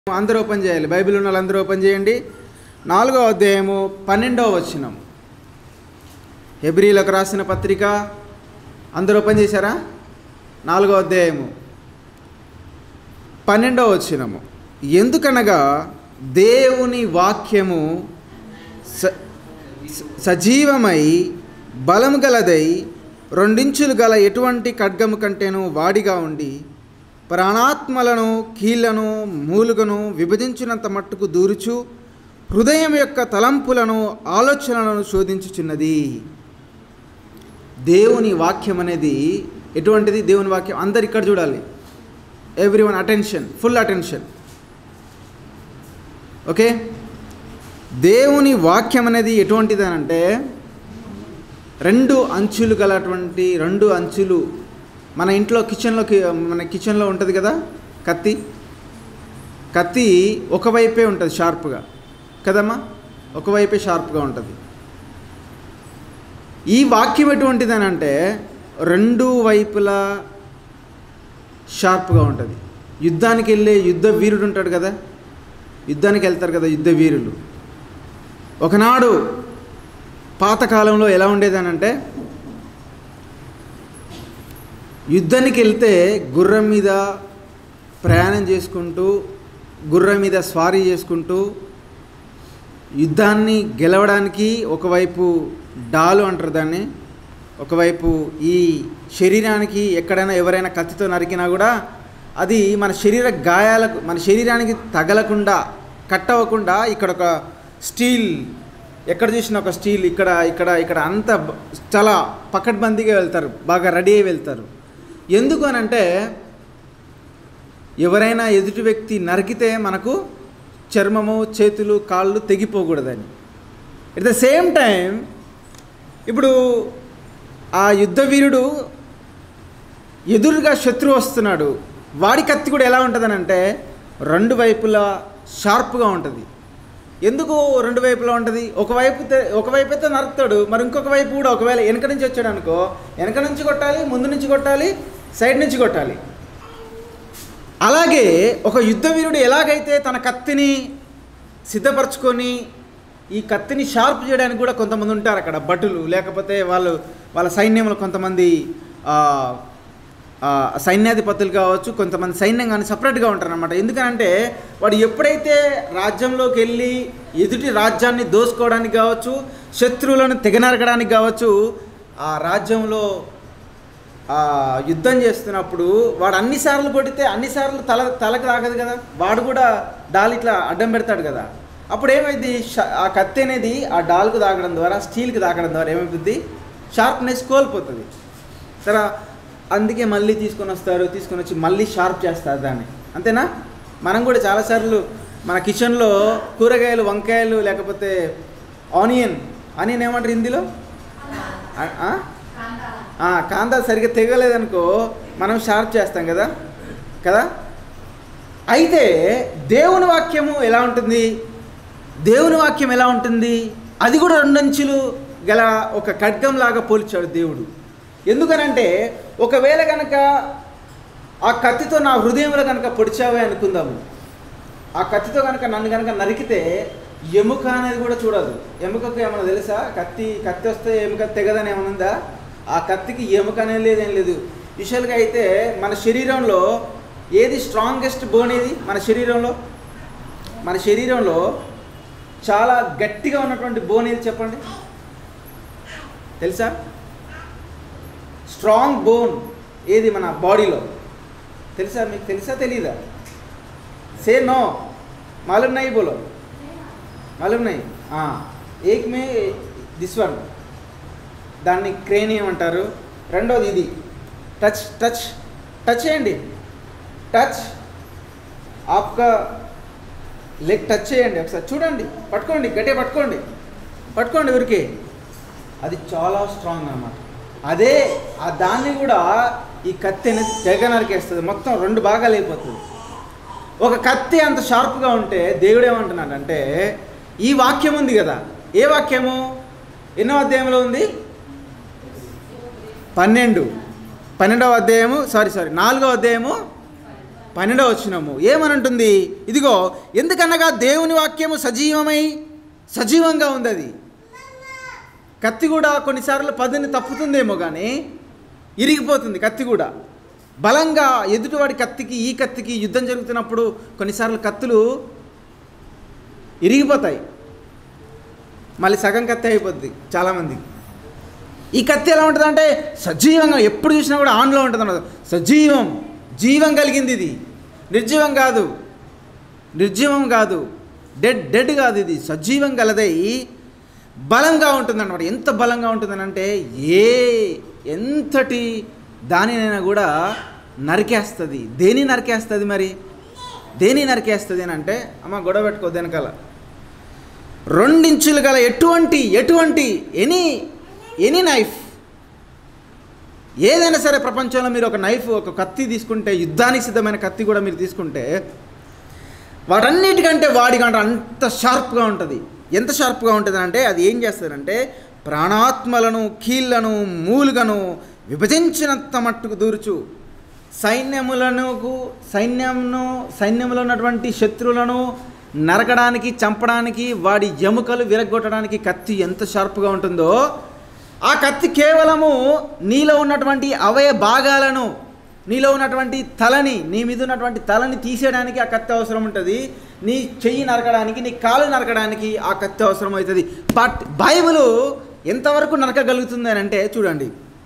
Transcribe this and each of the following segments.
అందరూ ఓపెన్ చేయాలి బైబిల్ ఉన్న వాళ్ళందరూ ఓపెన్ చేయండి నాలుగో అధ్యాయము పన్నెండవ వచనం హెబ్రిలకు రాసిన పత్రిక అందరూ ఓపెన్ చేశారా నాలుగో అధ్యాయము పన్నెండవ వచనము ఎందుకనగా దేవుని వాక్యము స స- సజీవమై బలము గలదై రెండించులు గల ఎటువంటి ఖడ్గము కంటేను వాడిగా ఉండి ప్రాణాత్మలను కీళ్లను మూలుగను విభజించినంత మట్టుకు దూరుచు హృదయం యొక్క తలంపులను ఆలోచనలను శోధించుచున్నది దేవుని వాక్యం అనేది ఎటువంటిది దేవుని వాక్యం అందరు ఇక్కడ చూడాలి everyone attention full attention okay దేవుని వాక్యం అనేది ఎటువంటిది అని అంటే రెండు అంచులు గలటువంటి రెండు అంచులు మన ఇంట్లో కిచెన్లో కి- మన కిచెన్లో ఉంటుంది కదా కత్తి కత్తి ఒకవైపే ఉంటుంది షార్ప్గా కదమ్మా ఒకవైపే షార్ప్గా ఉంటుంది ఈ వాక్యం ఎటువంటిది అని అంటే రెండు వైపులా షార్ప్గా ఉంటుంది యుద్ధానికి వెళ్ళే యుద్ధ వీరుడు ఉంటాడు కదా యుద్ధానికి వెళ్తారు కదా యుద్ధ వీరులు ఒకనాడు పాతకాలంలో ఎలా ఉండేదనంటే యుద్ధానికి వెళ్తే గుర్రం మీద ప్రయాణం చేసుకుంటూ గుర్రం మీద స్వారీ చేసుకుంటూ యుద్ధాన్ని గెలవడానికి ఒకవైపు డాలు అంటారు దాన్ని ఒకవైపు ఈ శరీరానికి ఎక్కడైనా ఎవరైనా కత్తితో నరికినా కూడా అది మన శరీర గాయాలకు మన శరీరానికి తగలకుండా కట్ అవ్వకుండా ఇక్కడ ఒక స్టీల్ ఎక్కడ చూసినా ఒక స్టీల్ ఇక్కడ ఇక్కడ ఇక్కడ అంత బ- చాలా పకడ్బందీగా వెళ్తారు బాగా రెడీ అయి వెళ్తారు ఎందుకు అని అంటే ఎవరైనా ఎదుటి వ్యక్తి నరికితే మనకు చర్మము చేతులు కాళ్ళు తెగిపోకూడదని ఎట్ ద సేమ్ టైం ఇప్పుడు ఆ యుద్ధ వీరుడు ఎదురుగా శత్రువు వస్తున్నాడు వాడి కత్తి కూడా ఎలా ఉంటుందని అంటే రెండు వైపులా షార్ప్గా ఉంటుంది ఎందుకు రెండు వైపులా ఉంటుంది ఒకవైపు తే- ఒకవైపు అయితే నరుకుతాడు మరి ఇంకొక వైపు కూడా ఒకవేళ వెనక నుంచి వచ్చాడు అనుకో వెనక నుంచి కొట్టాలి ముందు నుంచి కొట్టాలి సైడ్ నుంచి కొట్టాలి అలాగే ఒక యుద్ధ వీరుడు ఎలాగైతే తన కత్తిని సిద్ధపరచుకొని ఈ కత్తిని షార్ప్ చేయడానికి కూడా కొంతమంది ఉంటారు అక్కడ భటులు లేకపోతే వాళ్ళు వాళ్ళ సైన్యంలో కొంతమంది ఆ, ఆ, సైన్యాధిపతులు కావచ్చు కొంతమంది సైన్యం కానీ సపరేట్గా ఉంటారు అనమాట ఎందుకనంటే వాడు ఎప్పుడైతే రాజ్యంలోకి వెళ్ళి ఎదుటి రాజ్యాన్ని దోసుకోవడానికి కావచ్చు శత్రువులను తెగనరగడానికి కావచ్చు ఆ రాజ్యంలో ఆ యుద్ధం చేస్తున్నప్పుడు వాడు అన్నిసార్లు కొడితే అన్నిసార్లు తల తలకు తాగదు కదా వాడు కూడా డాల్ ఇట్లా అడ్డం పెడతాడు కదా అప్పుడు ఏమైంది ఆ కత్తి అనేది ఆ డాల్కు తాగడం ద్వారా స్టీల్కి తాగడం ద్వారా ఏమైపోద్ది షార్ప్నెస్ కోల్పోతుంది సరే అందుకే మళ్ళీ తీసుకొని వస్తారు తీసుకొని వచ్చి మళ్ళీ షార్ప్ చేస్తారు దాన్ని అంతేనా మనం కూడా చాలాసార్లు మన కిచెన్లో కూరగాయలు వంకాయలు లేకపోతే ఆనియన్ ఆనియన్ ఏమంటారు హిందీలో ఆ- ఆ? ఆ, కాందా సరిగ్గా తెగలేదనుకో మనం షార్ప్ చేస్తాం కదా కదా అయితే దేవుని వాక్యము ఎలా ఉంటుంది దేవుని వాక్యం ఎలా ఉంటుంది అది కూడా రెండంచులు గల ఒక ఖడ్గం లాగా పోల్చాడు దేవుడు ఎందుకనంటే ఒకవేళ కనుక ఆ కత్తితో నా హృదయంలో కనుక పొడిచావే అనుకుందాము ఆ కత్తితో కనుక నన్ను కనుక నరికితే ఎముక అనేది కూడా చూడదు ఎముకకు ఏమైనా తెలుసా కత్తి కత్తి వస్తే ఎముక తెగదని ఏమైనా ఉందా ఆ కత్తికి ఎముక అనేది లేదు ఏం లేదు యూజువల్గా అయితే మన శరీరంలో ఏది స్ట్రాంగెస్ట్ బోన్ ఏది మన శరీరంలో మన శరీరంలో చాలా గట్టిగా ఉన్నటువంటి బోన్ ఏది చెప్పండి తెలుసా స్ట్రాంగ్ బోన్ ఏది మన బాడీలో తెలుసా మీకు తెలుసా తెలీదా से नो मालूम नहीं बोलो मालूम नहीं हाँ एक में దిస్ వన్ దాన్ని క్రేనియం అంటారు రెండోది ఇది టచ్ టచ్ టచ్ చేయండి టచ్ ఆప్కా లెగ్ టచ్ చేయండి ఒకసారి చూడండి పట్టుకోండి గట్టిగా పట్టుకోండి పట్టుకోండి ఊరికి అది చాలా స్ట్రాంగ్ అన్నమాట అదే ఆ దాన్ని కూడా ఈ కత్తి అనేది తెగ నరికేస్తుంది మొత్తం రెండు భాగాలు అయిపోతుంది ఒక కత్తి అంత షార్ప్గా ఉంటే దేవుడు ఏమంటున్నాడంటే ఈ వాక్యం ఉంది కదా ఏ వాక్యము ఎన్నో అధ్యాయంలో ఉంది పన్నెండు పన్నెండవ అధ్యాయము సారీ సారీ నాలుగవ అధ్యాయము పన్నెండవ వచ్చినము ఏమనంటుంది ఇదిగో ఎందుకనగా దేవుని వాక్యము సజీవమై సజీవంగా ఉంది అది కత్తి కూడా కొన్నిసార్లు పదుని తప్పుతుందేమో కానీ ఇరిగిపోతుంది కత్తి కూడా బలంగా ఎదుటివాడి కత్తికి ఈ కత్తికి యుద్ధం జరుగుతున్నప్పుడు కొన్నిసార్లు కత్తులు ఇరిగిపోతాయి మళ్ళీ సగం కత్తి అయిపోద్ది చాలామందికి ఈ కత్తి ఎలా ఉంటుందంటే సజీవంగా ఎప్పుడు చూసినా కూడా ఆన్లో ఉంటుంది అన్నది సజీవం జీవం కలిగింది ఇది నిర్జీవం కాదు నిర్జీవం కాదు డెడ్ డెడ్ కాదు ఇది సజీవం గలదై బలంగా ఉంటుంది అనమాట ఎంత బలంగా ఉంటుందనంటే ఏ ఎంతటి దానినైనా కూడా నరికేస్తుంది దేని నరికేస్తుంది మరి దేని నరికేస్తుంది అని అంటే అమ్మ గొడవ పెట్టుకో వెనకాల రెండించులు గల ఎటువంటి ఎటువంటి ఎనీ ఎనీ నైఫ్ ఏదైనా సరే ప్రపంచంలో మీరు ఒక నైఫ్ ఒక కత్తి తీసుకుంటే యుద్ధానికి సిద్ధమైన కత్తి కూడా మీరు తీసుకుంటే వాటన్నిటికంటే వాడికంటే అంత షార్ప్గా ఉంటుంది ఎంత షార్ప్గా ఉంటుంది అంటే అది ఏం చేస్తుందంటే ప్రాణాత్మలను కీళ్లను మూలుగను విభజించినంత మట్టుకు దూర్చు సైన్యములను సైన్యంను సైన్యంలో ఉన్నటువంటి శత్రువులను నరకడానికి చంపడానికి వాడి ఎముకలు విరగొట్టడానికి కత్తి ఎంత షార్ప్గా ఉంటుందో ఆ కత్తి కేవలము నీలో ఉన్నటువంటి అవయ భాగాలను నీలో ఉన్నటువంటి తలని నీ మీద ఉన్నటువంటి తలని తీసేయడానికి ఆ కత్తి అవసరం ఉంటుంది నీ చెయ్యి నరకడానికి నీ కాలు నరకడానికి ఆ కత్తి అవసరం అవుతుంది బట్ బైబిల్ ఎంతవరకు నరకగలుగుతుంది అని అంటే చూడండి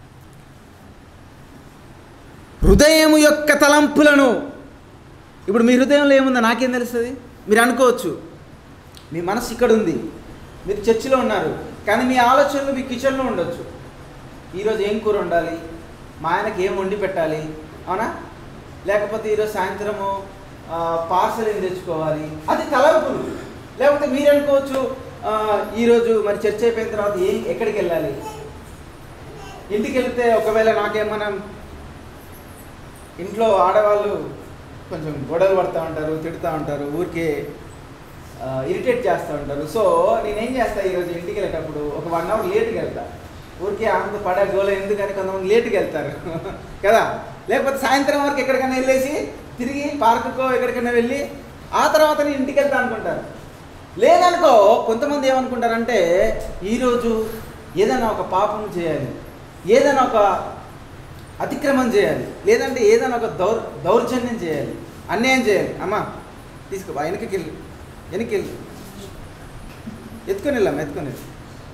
హృదయము యొక్క తలంపులను ఇప్పుడు మీ హృదయంలో ఏముందో నాకేం తెలుస్తుంది మీరు అనుకోవచ్చు మీ మనసు ఇక్కడ ఉంది మీరు చర్చిలో ఉన్నారు కానీ మీ ఆలోచనలు మీ కిచెన్లో ఉండొచ్చు ఈరోజు ఏం కూర వండాలి మా ఆయనకి ఏం వండి పెట్టాలి అవునా లేకపోతే ఈరోజు సాయంత్రము పార్సల్ ఏం తెచ్చుకోవాలి అది తలంపులు లేకపోతే మీరు అనుకోవచ్చు ఆ, ఈరోజు మరి చర్చ అయిపోయిన తర్వాత ఏం ఎక్కడికి వెళ్ళాలి ఇంటికి వెళ్తే ఒకవేళ నాకేమన్నా ఇంట్లో ఆడవాళ్ళు కొంచెం గొడవలు పడుతూ ఉంటారు తిడుతూ ఉంటారు ఊరికే ఇరిటేట్ చేస్తూ ఉంటారు సో నేనేం చేస్తా ఈరోజు ఇంటికి వెళ్ళేటప్పుడు ఒక వన్ అవర్ లేట్కి వెళ్తా ఊరికే ఆమెతో పడే గోల ఎందుకని కొంతమంది లేట్కి వెళ్తారు కదా లేకపోతే సాయంత్రం వరకు ఎక్కడికైనా వెళ్ళేసి తిరిగి పార్కుకో ఎక్కడికైనా వెళ్ళి ఆ తర్వాత నేను ఇంటికి వెళ్తా అనుకుంటారు లేదనుకో కొంతమంది ఏమనుకుంటారంటే ఈరోజు ఏదైనా ఒక పాపం చేయాలి ఏదైనా ఒక అతిక్రమం చేయాలి లేదంటే ఏదైనా ఒక దౌర్ దౌర్జన్యం చేయాలి అన్యాయం చేయాలి అమ్మా తీసుకో వెనక్కి వెళ్ళి వెనక్కి వెళ్ళి ఎత్తుకొని వెళ్ళాము ఎత్తుకొని వెళ్ళు.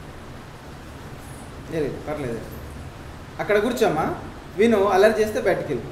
లేదు పర్లేదు అక్కడ కూర్చోమ్మా విను అల్లరి చేస్తే బయటికి వెళ్ళు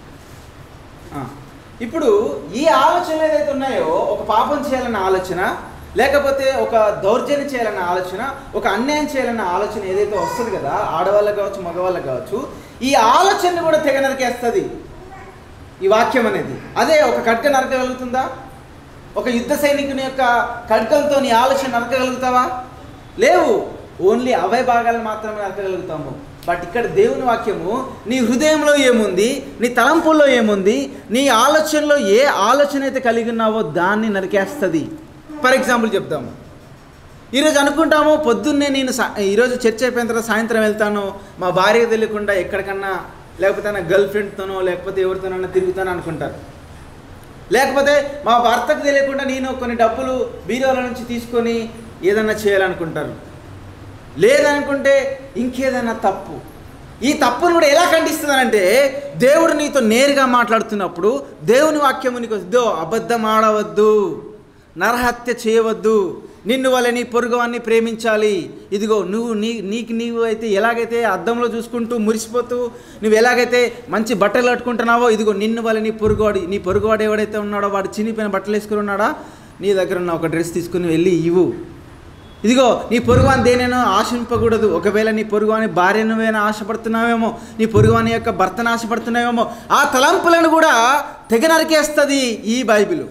ఆ, ఇప్పుడు ఈ ఆలోచనలు ఏదైతే ఉన్నాయో ఒక పాపం చేయాలన్న ఆలోచన లేకపోతే ఒక దౌర్జన్యం చేయాలన్న ఆలోచన ఒక అన్యాయం చేయాలన్న ఆలోచన ఏదైతే వస్తుంది కదా ఆడవాళ్ళకి కావచ్చు మగవాళ్ళకి కావచ్చు ఈ ఆలోచనని కూడా తెగ నరికేస్తుంది ఈ వాక్యం అనేది అదే ఒక ఖడ్గ నరకగలుగుతుందా ఒక యుద్ధ సైనికుని యొక్క ఖడ్గంతో నీ ఆలోచన నరకగలుగుతావా లేవు ఓన్లీ అవయ భాగాలను మాత్రమే నరకగలుగుతాము బట్ ఇక్కడ దేవుని వాక్యము నీ హృదయంలో ఏముంది నీ తలంపుల్లో ఏముంది నీ ఆలోచనలో ఏ ఆలోచన అయితే కలిగి ఉన్నావో దాన్ని నరికేస్తుంది ఫర్ ఎగ్జాంపుల్ చెప్తాము ఈరోజు అనుకుంటాము పొద్దున్నే నేను సా- ఈరోజు చర్చ అయిపోయిన తర్వాత సాయంత్రం వెళ్తాను మా భార్య తెలియకుండా ఎక్కడికన్నా లేకపోతే నా గర్ల్ ఫ్రెండ్తోనో లేకపోతే ఎవరితోనన్నా తిరుగుతాను అనుకుంటారు లేకపోతే మా భర్తకు తెలియకుండా నేను కొన్ని డబ్బులు బీరోల నుంచి తీసుకొని ఏదన్నా చేయాలనుకుంటారు లేదనుకుంటే ఇంకేదైనా తప్పు ఈ తప్పును కూడా ఎలా ఖండిస్తుందంటే దేవుడు నీతో నేరుగా మాట్లాడుతున్నప్పుడు దేవుని వాక్యము నీకు ఇదో అబద్ధం ఆడవద్దు నరహత్య చేయవద్దు నిన్ను వల్ల నీ పొరుగువాన్ని ప్రేమించాలి ఇదిగో నువ్వు నీ నీకు నీవు అయితే ఎలాగైతే అద్దంలో చూసుకుంటూ మురిసిపోతూ నువ్వు ఎలాగైతే మంచి బట్టలు కట్టుకుంటున్నావో ఇదిగో నిన్ను వల్ల నీ పొరుగువాడి నీ పొరుగువాడు ఎవడైతే ఉన్నాడో వాడు చినిపోయిన బట్టలు వేసుకుని ఉన్నాడా నీ దగ్గర ఉన్న ఒక డ్రెస్ తీసుకుని వెళ్ళి ఇవ్వు ఇదిగో నీ పొరుగువాని దేనైనా ఆశింపకూడదు ఒకవేళ నీ పొరుగువాని భార్యనువైనా ఆశపడుతున్నావేమో నీ పొరుగువాని యొక్క భర్తను ఆశపడుతున్నావేమో ఆ తలంపులను కూడా తెగ నరికేస్తుంది ఈ బైబిల్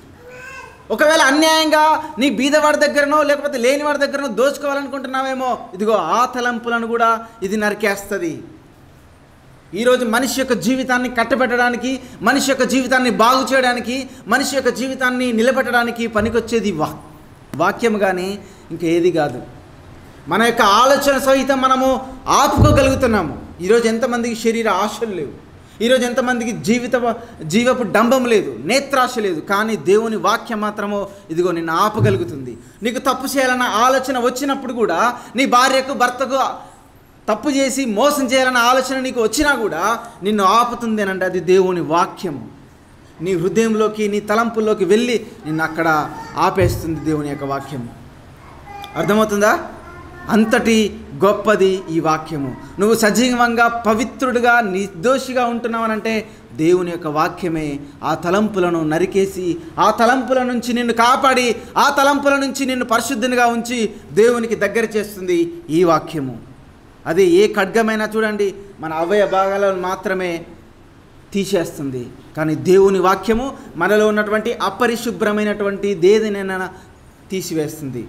ఒకవేళ అన్యాయంగా నీ బీదవాడి దగ్గరనో లేకపోతే లేనివాడి దగ్గరనో దోచుకోవాలనుకుంటున్నావేమో ఇదిగో ఆ తలంపులను కూడా ఇది నరికేస్తుంది ఈరోజు మనిషి యొక్క జీవితాన్ని కట్టబెట్టడానికి మనిషి యొక్క జీవితాన్ని బాగు చేయడానికి మనిషి యొక్క జీవితాన్ని నిలబెట్టడానికి పనికొచ్చేది వా వాక్యం కానీ ఇంకేది కాదు మన యొక్క ఆలోచన సహితం మనము ఆపుకోగలుగుతున్నాము ఈరోజు ఎంతమందికి శరీర ఆశలు లేవు ఈరోజు ఎంతమందికి జీవిత జీవపు డంబం లేదు నేత్రాశ లేదు కానీ దేవుని వాక్యం మాత్రమో ఇదిగో నిన్ను ఆపగలుగుతుంది నీకు తప్పు చేయాలన్న ఆలోచన వచ్చినప్పుడు కూడా నీ భార్యకు భర్తకు తప్పు చేసి మోసం చేయాలన్న ఆలోచన నీకు వచ్చినా కూడా నిన్ను ఆపుతుంది అని అంటే అది దేవుని వాక్యము నీ హృదయంలోకి నీ తలంపుల్లోకి వెళ్ళి నిన్ను అక్కడ ఆపేస్తుంది దేవుని యొక్క వాక్యము అర్థమవుతుందా అంతటి గొప్పది ఈ వాక్యము నువ్వు సజీవంగా పవిత్రుడిగా నిర్దోషిగా ఉంటున్నావనంటే దేవుని యొక్క వాక్యమే ఆ తలంపులను నరికేసి ఆ తలంపుల నుంచి నిన్ను కాపాడి ఆ తలంపుల నుంచి నిన్ను పరిశుద్ధినిగా ఉంచి దేవునికి దగ్గర చేస్తుంది ఈ వాక్యము అదే ఏ ఖడ్గమైనా చూడండి మన అవయ భాగాలను మాత్రమే తీసేస్తుంది కానీ దేవుని వాక్యము మనలో ఉన్నటువంటి అపరిశుభ్రమైనటువంటి దేనినైనా తీసివేస్తుంది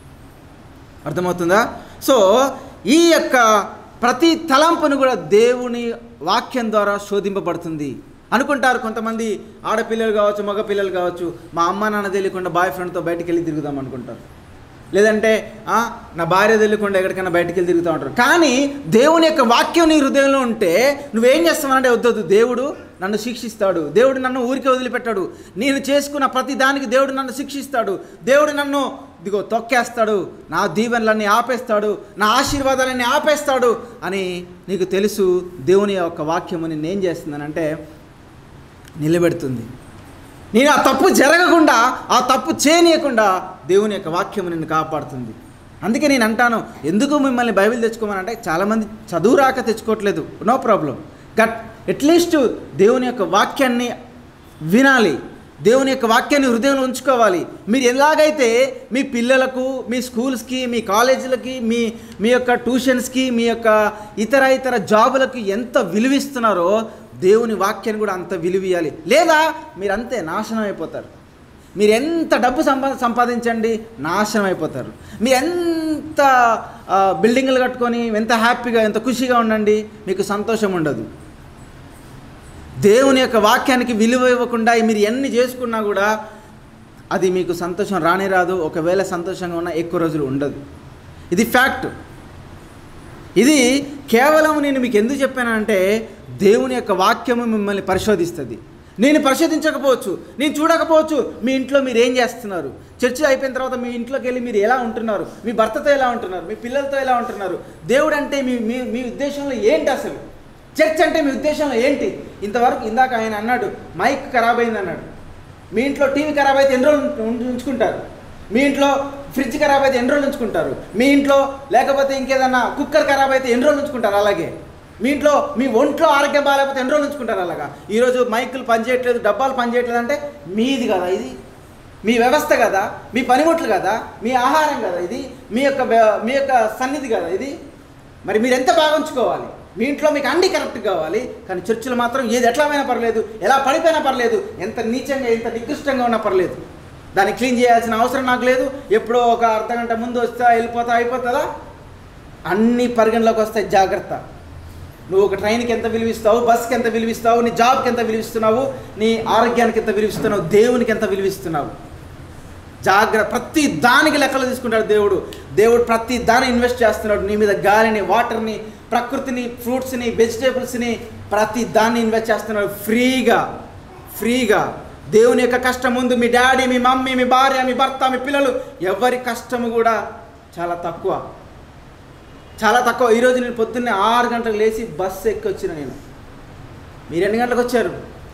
అర్థమవుతుందా సో ఈ యొక్క ప్రతి తలంపును కూడా దేవుని వాక్యం ద్వారా శోధింపబడుతుంది అనుకుంటారు కొంతమంది ఆడపిల్లలు కావచ్చు మగ పిల్లలు కావచ్చు మా అమ్మ నాన్న తెలియకుండా బాయ్ ఫ్రెండ్తో బయటికి వెళ్ళి తిరుగుదాం అనుకుంటారు లేదంటే "ఆ, నా భార్య తెలియకుండా ఎక్కడికైనా బయటికి వెళ్ళి తిరుగుతూ ఉంటారు కానీ దేవుని యొక్క వాక్యం నీ హృదయంలో ఉంటే నువ్వేం చేస్తావంటే వద్దొద్దు దేవుడు నన్ను శిక్షిస్తాడు దేవుడు నన్ను ఊరికే వదిలిపెట్టాడు నేను చేసుకున్న ప్రతి దానికి దేవుడు నన్ను శిక్షిస్తాడు దేవుడు నన్ను ఇదిగో తొక్కేస్తాడు నా దీవెనలన్నీ ఆపేస్తాడు నా ఆశీర్వాదాలన్నీ ఆపేస్తాడు అని నీకు తెలుసు దేవుని యొక్క వాక్యము నిన్నేం చేస్తుందనంటే నిలబెడుతుంది నేను ఆ తప్పు జరగకుండా ఆ తప్పు చేయనీయకుండా దేవుని యొక్క వాక్యము నిన్ను కాపాడుతుంది అందుకే నేను అంటాను ఎందుకు మిమ్మల్ని బైబిల్ తెచ్చుకోమని అంటే చాలామంది చదువు రాక తెచ్చుకోవట్లేదు నో ప్రాబ్లం గట్ అట్లీస్ట్ దేవుని యొక్క వాక్యాన్ని వినాలి దేవుని యొక్క వాక్యాన్ని హృదయంలో ఉంచుకోవాలి మీరు ఎలాగైతే మీ పిల్లలకు మీ స్కూల్స్కి మీ కాలేజీలకి మీ మీ యొక్క ట్యూషన్స్కి మీ యొక్క ఇతర ఇతర జాబులకు ఎంత విలువిస్తున్నారో దేవుని వాక్యాన్ని కూడా అంత విలువియాలి లేదా మీరు అంతే నాశనం అయిపోతారు మీరు ఎంత డబ్బు సంపా సంపాదించండి నాశనం అయిపోతారు మీరు ఎంత ఆ, బిల్డింగ్లు కట్టుకొని ఎంత హ్యాపీగా ఎంత ఖుషిగా ఉండండి మీకు సంతోషం ఉండదు దేవుని యొక్క వాక్యానికి విలువ ఇవ్వకుండా మీరు ఎన్ని చేసుకున్నా కూడా అది మీకు సంతోషం రానే రాదు ఒకవేళ సంతోషంగా ఉన్నా ఎక్కువ రోజులు ఉండదు ఇది ఫ్యాక్ట్ ఇది కేవలం నేను మీకు ఎందుకు చెప్పానంటే దేవుని యొక్క వాక్యము మిమ్మల్ని పరిశోధిస్తుంది నేను పరిశోధించకపోవచ్చు నేను చూడకపోవచ్చు మీ ఇంట్లో మీరు ఏం చేస్తున్నారు చర్చ అయిపోయిన తర్వాత మీ ఇంట్లోకి వెళ్ళి మీరు ఎలా ఉంటున్నారు మీ భర్తతో ఎలా ఉంటున్నారు మీ పిల్లలతో ఎలా ఉంటున్నారు దేవుడు అంటే మీ మీ మీ ఉద్దేశంలో ఏంటి అసలు చర్చ్ అంటే మీ ఉద్దేశంలో ఏంటి ఇంతవరకు ఇందాక ఆయన అన్నాడు మైక్ ఖరాబ్ అయింది అన్నాడు మీ ఇంట్లో టీవీ ఖరాబ్ అయితే ఎన్ని రోజులు ఉంచు- ఉంచుకుంటారు మీ ఇంట్లో ఫ్రిడ్జ్ ఖరాబ్ అయితే ఎన్ని రోజులు ఉంచుకుంటారు మీ ఇంట్లో లేకపోతే ఇంకేదన్నా కుక్కర్ ఖరాబ్ అయితే ఎన్ని రోజులు ఉంచుకుంటారు అలాగే మీ ఇంట్లో మీ ఒంట్లో ఆరోగ్యం బాగాలేకపోతే ఎన్ని రోజులు ఉంచుకుంటారు అలాగా ఈరోజు మైకులు పనిచేయట్లేదు డబ్బాలు పనిచేయట్లేదు అంటే మీది కదా ఇది మీ వ్యవస్థ కదా మీ పనిముట్లు కదా మీ ఆహారం కదా ఇది మీ యొక్క వ్య- మీ యొక్క సన్నిధి కదా ఇది మరి మీరు ఎంత బాగా ఉంచుకోవాలి మీ ఇంట్లో మీకు అన్ని కరెక్ట్ కావాలి కానీ చర్చిలో మాత్రం ఏది ఎట్లామైనా పర్లేదు ఎలా పడిపోయినా పర్లేదు ఎంత నీచంగా ఎంత నికృష్టంగా ఉన్నా పర్లేదు దాన్ని క్లీన్ చేయాల్సిన అవసరం నాకు లేదు ఎప్పుడో ఒక అర్ధ గంట ముందు వస్తా వెళ్ళిపోతా అయిపోతుందా అన్ని పరిగణలోకి వస్తాయి జాగ్రత్త నువ్వు ఒక ట్రైన్కి ఎంత విలువిస్తావు బస్కి ఎంత విలువిస్తావు నీ జాబ్కి ఎంత విలువిస్తున్నావు నీ ఆరోగ్యానికి ఎంత విలువిస్తున్నావు దేవునికి ఎంత విలువిస్తున్నావు జాగ్రత్త ప్రతి దానికి లెక్కలు తీసుకుంటాడు దేవుడు దేవుడు ప్రతి దాన్ని ఇన్వెస్ట్ చేస్తున్నాడు నీ మీద గాలిని వాటర్ని ప్రకృతిని ఫ్రూట్స్ని వెజిటేబుల్స్ని ప్రతి దాన్ని ఇన్వెస్ట్ చేస్తున్నాడు ఫ్రీగా ఫ్రీగా దేవుని యొక్క కష్టం ముందు మీ డాడీ మీ మమ్మీ మీ భార్య మీ భర్త మీ పిల్లలు ఎవరి కష్టము కూడా చాలా తక్కువ చాలా తక్కువ ఈరోజు నేను పొద్దున్నే ఆరు గంటలకు లేచి బస్సు ఎక్కి వచ్చిన నేను మీరు ఎన్ని గంటలకు వచ్చారు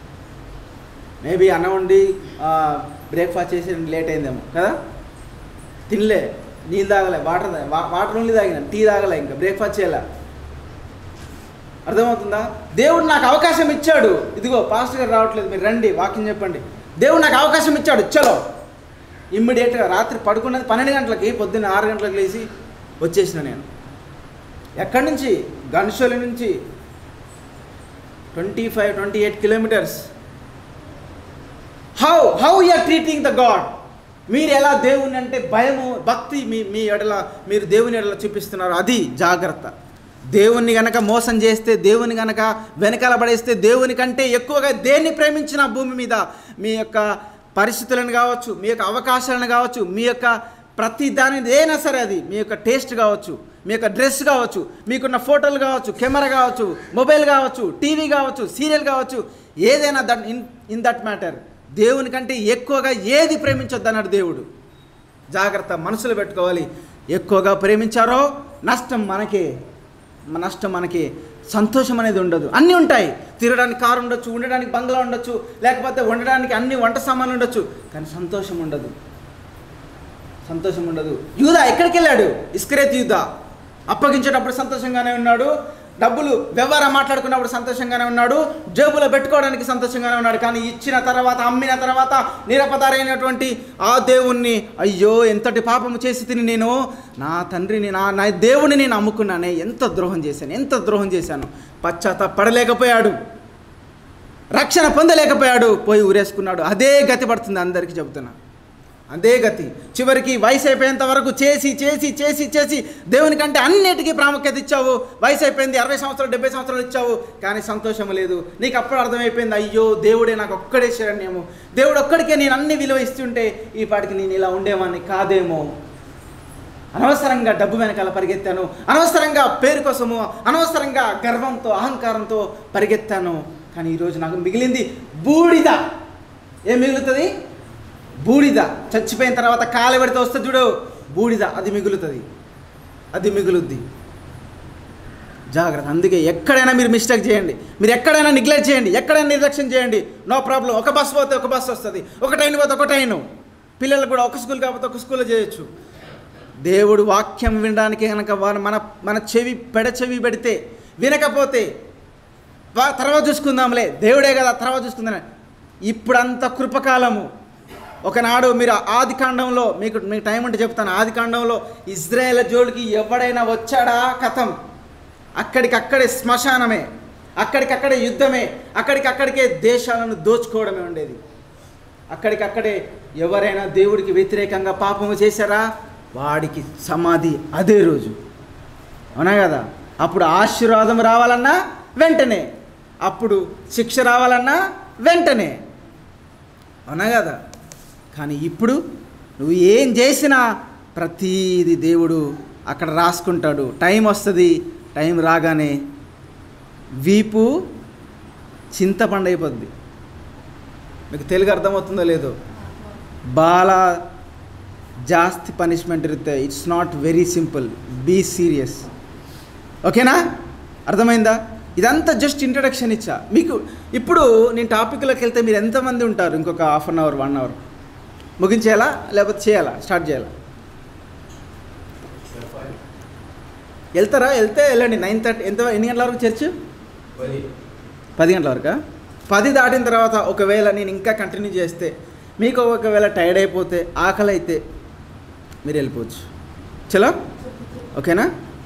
మేబీ అన్నం వండి బ్రేక్ఫాస్ట్ చేసి లేట్ అయిందేమో కదా తినలే నీళ్ళు తాగలే వాటర్ తా- వా- వాటర్ ఓన్లీ తాగిన టీ తాగలే ఇంకా బ్రేక్ఫాస్ట్ చేయలే అర్థమవుతుందా దేవుడు నాకు అవకాశం ఇచ్చాడు ఇదిగో పాస్టర్ గారు రావట్లేదు మీరు రండి వాకింగ్ చెప్పండి దేవుడు నాకు అవకాశం ఇచ్చాడు చలో ఇమ్మీడియట్గా రాత్రి పడుకున్నది పన్నెండు గంటలకి పొద్దున్న ఆరు గంటలకు లేచి వచ్చేసిన నేను ఎక్కడి నుంచి గన్షోలి నుంచి twenty five twenty eight kilometres how how are treating the god మీరు ఎలా దేవుని అంటే భయము భక్తి మీ మీ ఎడల మీరు దేవుని ఎడల చూపిస్తున్నారు అది జాగ్రత్త దేవుణ్ణి గనక మోసం చేస్తే దేవుని గనక వెనకాల పడేస్తే దేవుని కంటే ఎక్కువగా దేన్ని ప్రేమించిన భూమి మీద మీ యొక్క పరిస్థితులను కావచ్చు మీ యొక్క అవకాశాలను కావచ్చు మీ యొక్క ప్రతి దాని ఏదైనా సరే అది మీ యొక్క టేస్ట్ కావచ్చు మీ యొక్క డ్రెస్ కావచ్చు మీకున్న ఫోటోలు కావచ్చు కెమెరా కావచ్చు మొబైల్ కావచ్చు టీవీ కావచ్చు సీరియల్ కావచ్చు ఏదైనా that in in that matter దేవుని కంటే ఎక్కువగా ఏది ప్రేమించొద్దు అన్నాడు దేవుడు జాగ్రత్త మనసులో పెట్టుకోవాలి ఎక్కువగా ప్రేమించారో నష్టం మనకే మ- నష్టం మనకి సంతోషం అనేది ఉండదు అన్నీ ఉంటాయి తిరగడానికి కారు ఉండొచ్చు ఉండడానికి బంగ్లా ఉండొచ్చు లేకపోతే ఉండడానికి అన్ని వంట సామాన్లు ఉండొచ్చు కానీ సంతోషం ఉండదు సంతోషం ఉండదు యూదా ఎక్కడికి వెళ్ళాడు ఇస్కరేత్ యూదా అప్పగించేటప్పుడు సంతోషంగానే ఉన్నాడు డబ్బులు వ్యవహారం మాట్లాడుకున్నప్పుడు సంతోషంగానే ఉన్నాడు జేబులో పెట్టుకోవడానికి సంతోషంగానే ఉన్నాడు కానీ ఇచ్చిన తర్వాత అమ్మిన తర్వాత నిరపదారైనటువంటి ఆ దేవుణ్ణి అయ్యో ఎంతటి పాపము చేసి తిని నేను నా తండ్రిని నా నా దేవుని నేను అమ్ముకున్నానే ఎంత ద్రోహం చేశాను ఎంత ద్రోహం చేశాను పశ్చాత్తాపడలేకపోయాడు రక్షణ పొందలేకపోయాడు పోయి ఊరేసుకున్నాడు అదే గతి పడుతుంది అందరికీ చెబుతున్నా అదే గతి చివరికి వయసు అయిపోయేంత వరకు చేసి చేసి చేసి చేసి దేవుని కంటే అన్నిటికీ ప్రాముఖ్యత ఇచ్చావు వయసు అయిపోయింది అరవై సంవత్సరాలు డెబ్బై సంవత్సరాలు ఇచ్చావు కానీ సంతోషం లేదు నీకు అప్పుడు అర్థమైపోయింది అయ్యో దేవుడే నాకు ఒక్కడే శరణ్యము దేవుడు ఒక్కడికే నేను అన్ని విలువ ఇస్తుంటే ఈ పాటికి నేను ఇలా ఉండేవాడిని కాదేమో అనవసరంగా డబ్బు వెనకాల పరిగెత్తాను అనవసరంగా పేరు కోసము అనవసరంగా గర్వంతో అహంకారంతో పరిగెత్తాను కానీ ఈరోజు నాకు మిగిలింది బూడిద ఏం మిగులుతుంది బూడిద చచ్చిపోయిన తర్వాత కాలబెడితే వస్తుంది చూడు బూడిద అది మిగులుతుంది అది మిగులుద్ది జాగ్రత్త అందుకే ఎక్కడైనా మీరు మిస్టేక్ చేయండి మీరు ఎక్కడైనా నెగ్లెక్ట్ చేయండి ఎక్కడైనా నిర్లక్ష్యం చేయండి నో ప్రాబ్లం ఒక బస్సు పోతే ఒక బస్సు వస్తుంది ఒక ట్రైన్ పోతే ఒక ట్రైన్ పిల్లలు కూడా ఒక స్కూల్ కాకపోతే ఒక స్కూల్లో చేయొచ్చు దేవుడు వాక్యం వినడానికి కనుక వారు మన మన చెవి పెడ చెవి పెడితే వినకపోతే వా- తర్వాత చూసుకుందాంలే దేవుడే కదా తర్వాత చూసుకుందాం ఇప్పుడంత కృపకాలము ఒకనాడు మీరు ఆది కాండంలో మీకు మీకు టైం ఉంటే చెప్తాను ఆది కాండంలో ఇజ్రాయేల్ జోలికి ఎవడైనా వచ్చాడా కథం అక్కడికక్కడే శ్మశానమే అక్కడికక్కడే యుద్ధమే అక్కడికక్కడికే దేశాలను దోచుకోవడమే ఉండేది అక్కడికక్కడే ఎవరైనా దేవుడికి వ్యతిరేకంగా పాపము చేశారా వాడికి సమాధి అదే రోజు అవునా కదా అప్పుడు ఆశీర్వాదం రావాలన్నా వెంటనే అప్పుడు శిక్ష రావాలన్నా వెంటనే అవునా కదా కానీ ఇప్పుడు నువ్వు ఏం చేసినా ప్రతీది దేవుడు అక్కడ రాసుకుంటాడు టైం వస్తుంది టైం రాగానే వీపు చింతపండు అయిపోద్ది మీకు తెలుగు అర్థమవుతుందో లేదో బాల ಜಾಸ್ತಿ ಪನಿಷ್ಮೆಂಟ್ ಇರುತ್ತೆ it's not very simple be serious ఓకేనా అర్థమైందా ఇదంతా జస్ట్ ఇంట్రడక్షన్ ఇచ్చా మీకు ఇప్పుడు నేను టాపిక్లోకి వెళ్తే మీరు ఎంతమంది ఉంటారు ఇంకొక half an hour one hour ముగించేయాలా లేకపోతే చేయాలా స్టార్ట్ చేయాలా వెళ్తారా వెళ్తే వెళ్ళండి నైన్ థర్టీ ఎంత ఎన్ని గంటల వరకు చర్చ్ పది గంటల వరకా పది దాటిన తర్వాత ఒకవేళ నేను ఇంకా కంటిన్యూ చేస్తే మీకు ఒకవేళ టైర్డ్ అయిపోతే ఆకలి అయితే మీరు వెళ్ళిపోవచ్చు చలో ఓకేనా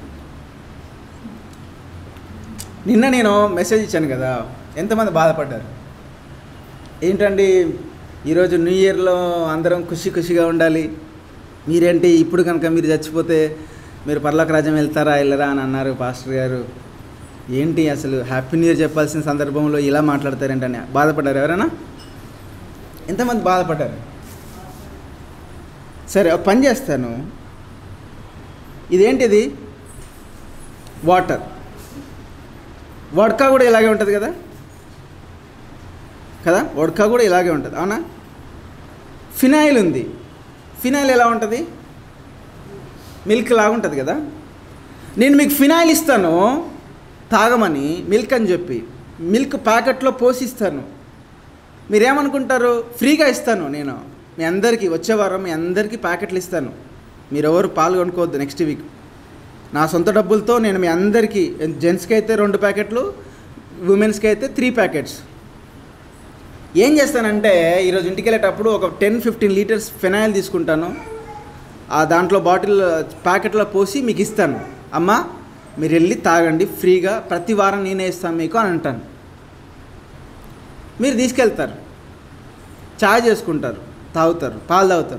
నిన్న నేను మెసేజ్ ఇచ్చాను కదా ఎంతమంది బాధపడ్డారు ఏంటండి ఈరోజు న్యూ ఇయర్లో అందరం ఖుషి ఖుషిగా ఉండాలి మీరేంటి ఇప్పుడు కనుక మీరు చచ్చిపోతే మీరు పర్లోక రాజ్యం వెళ్తారా వెళ్ళరా అని అన్నారు పాస్టర్ గారు ఏంటి అసలు హ్యాపీ న్యూ ఇయర్ చెప్పాల్సిన సందర్భంలో ఇలా మాట్లాడతారేంటని బాధపడ్డారు ఎవరైనా ఎంతమంది బాధపడ్డారు సరే ఒక పని చేస్తాను ఇదేంటిది వాటర్ వడ్కా కూడా ఇలాగే ఉంటుంది కదా కదా వడ్కా కూడా ఇలాగే ఉంటుంది అవునా ఫినాయిల్ ఉంది ఫినాయిల్ ఎలా ఉంటుంది మిల్క్ లాగా ఉంటుంది కదా నేను మీకు ఫినాయిల్ ఇస్తాను తాగమని మిల్క్ అని చెప్పి మిల్క్ ప్యాకెట్లో పోసిస్తాను మీరేమనుకుంటారు ఫ్రీగా ఇస్తాను నేను మీ అందరికీ వచ్చే వారం మీ అందరికీ ప్యాకెట్లు ఇస్తాను మీరెవరు పాలు కొనుక్కోవద్దు నెక్స్ట్ వీక్ నా సొంత డబ్బులతో నేను మీ అందరికీ జెంట్స్కి అయితే రెండు ప్యాకెట్లు ఉమెన్స్కి అయితే త్రీ ప్యాకెట్స్ ఏం చేస్తానంటే ఈరోజు ఇంటికి వెళ్ళేటప్పుడు ఒక టెన్ ఫిఫ్టీన్ లీటర్స్ ఫినాయిల్ తీసుకుంటాను ఆ దాంట్లో బాటిల్ ప్యాకెట్లో పోసి మీకు ఇస్తాను అమ్మా మీరు వెళ్ళి తాగండి ఫ్రీగా ప్రతి వారం నేనే ఇస్తాను మీకు అని అంటాను మీరు తీసుకెళ్తారు చాయ్ చేసుకుంటారు తాగుతారు పాలు తాగుతారు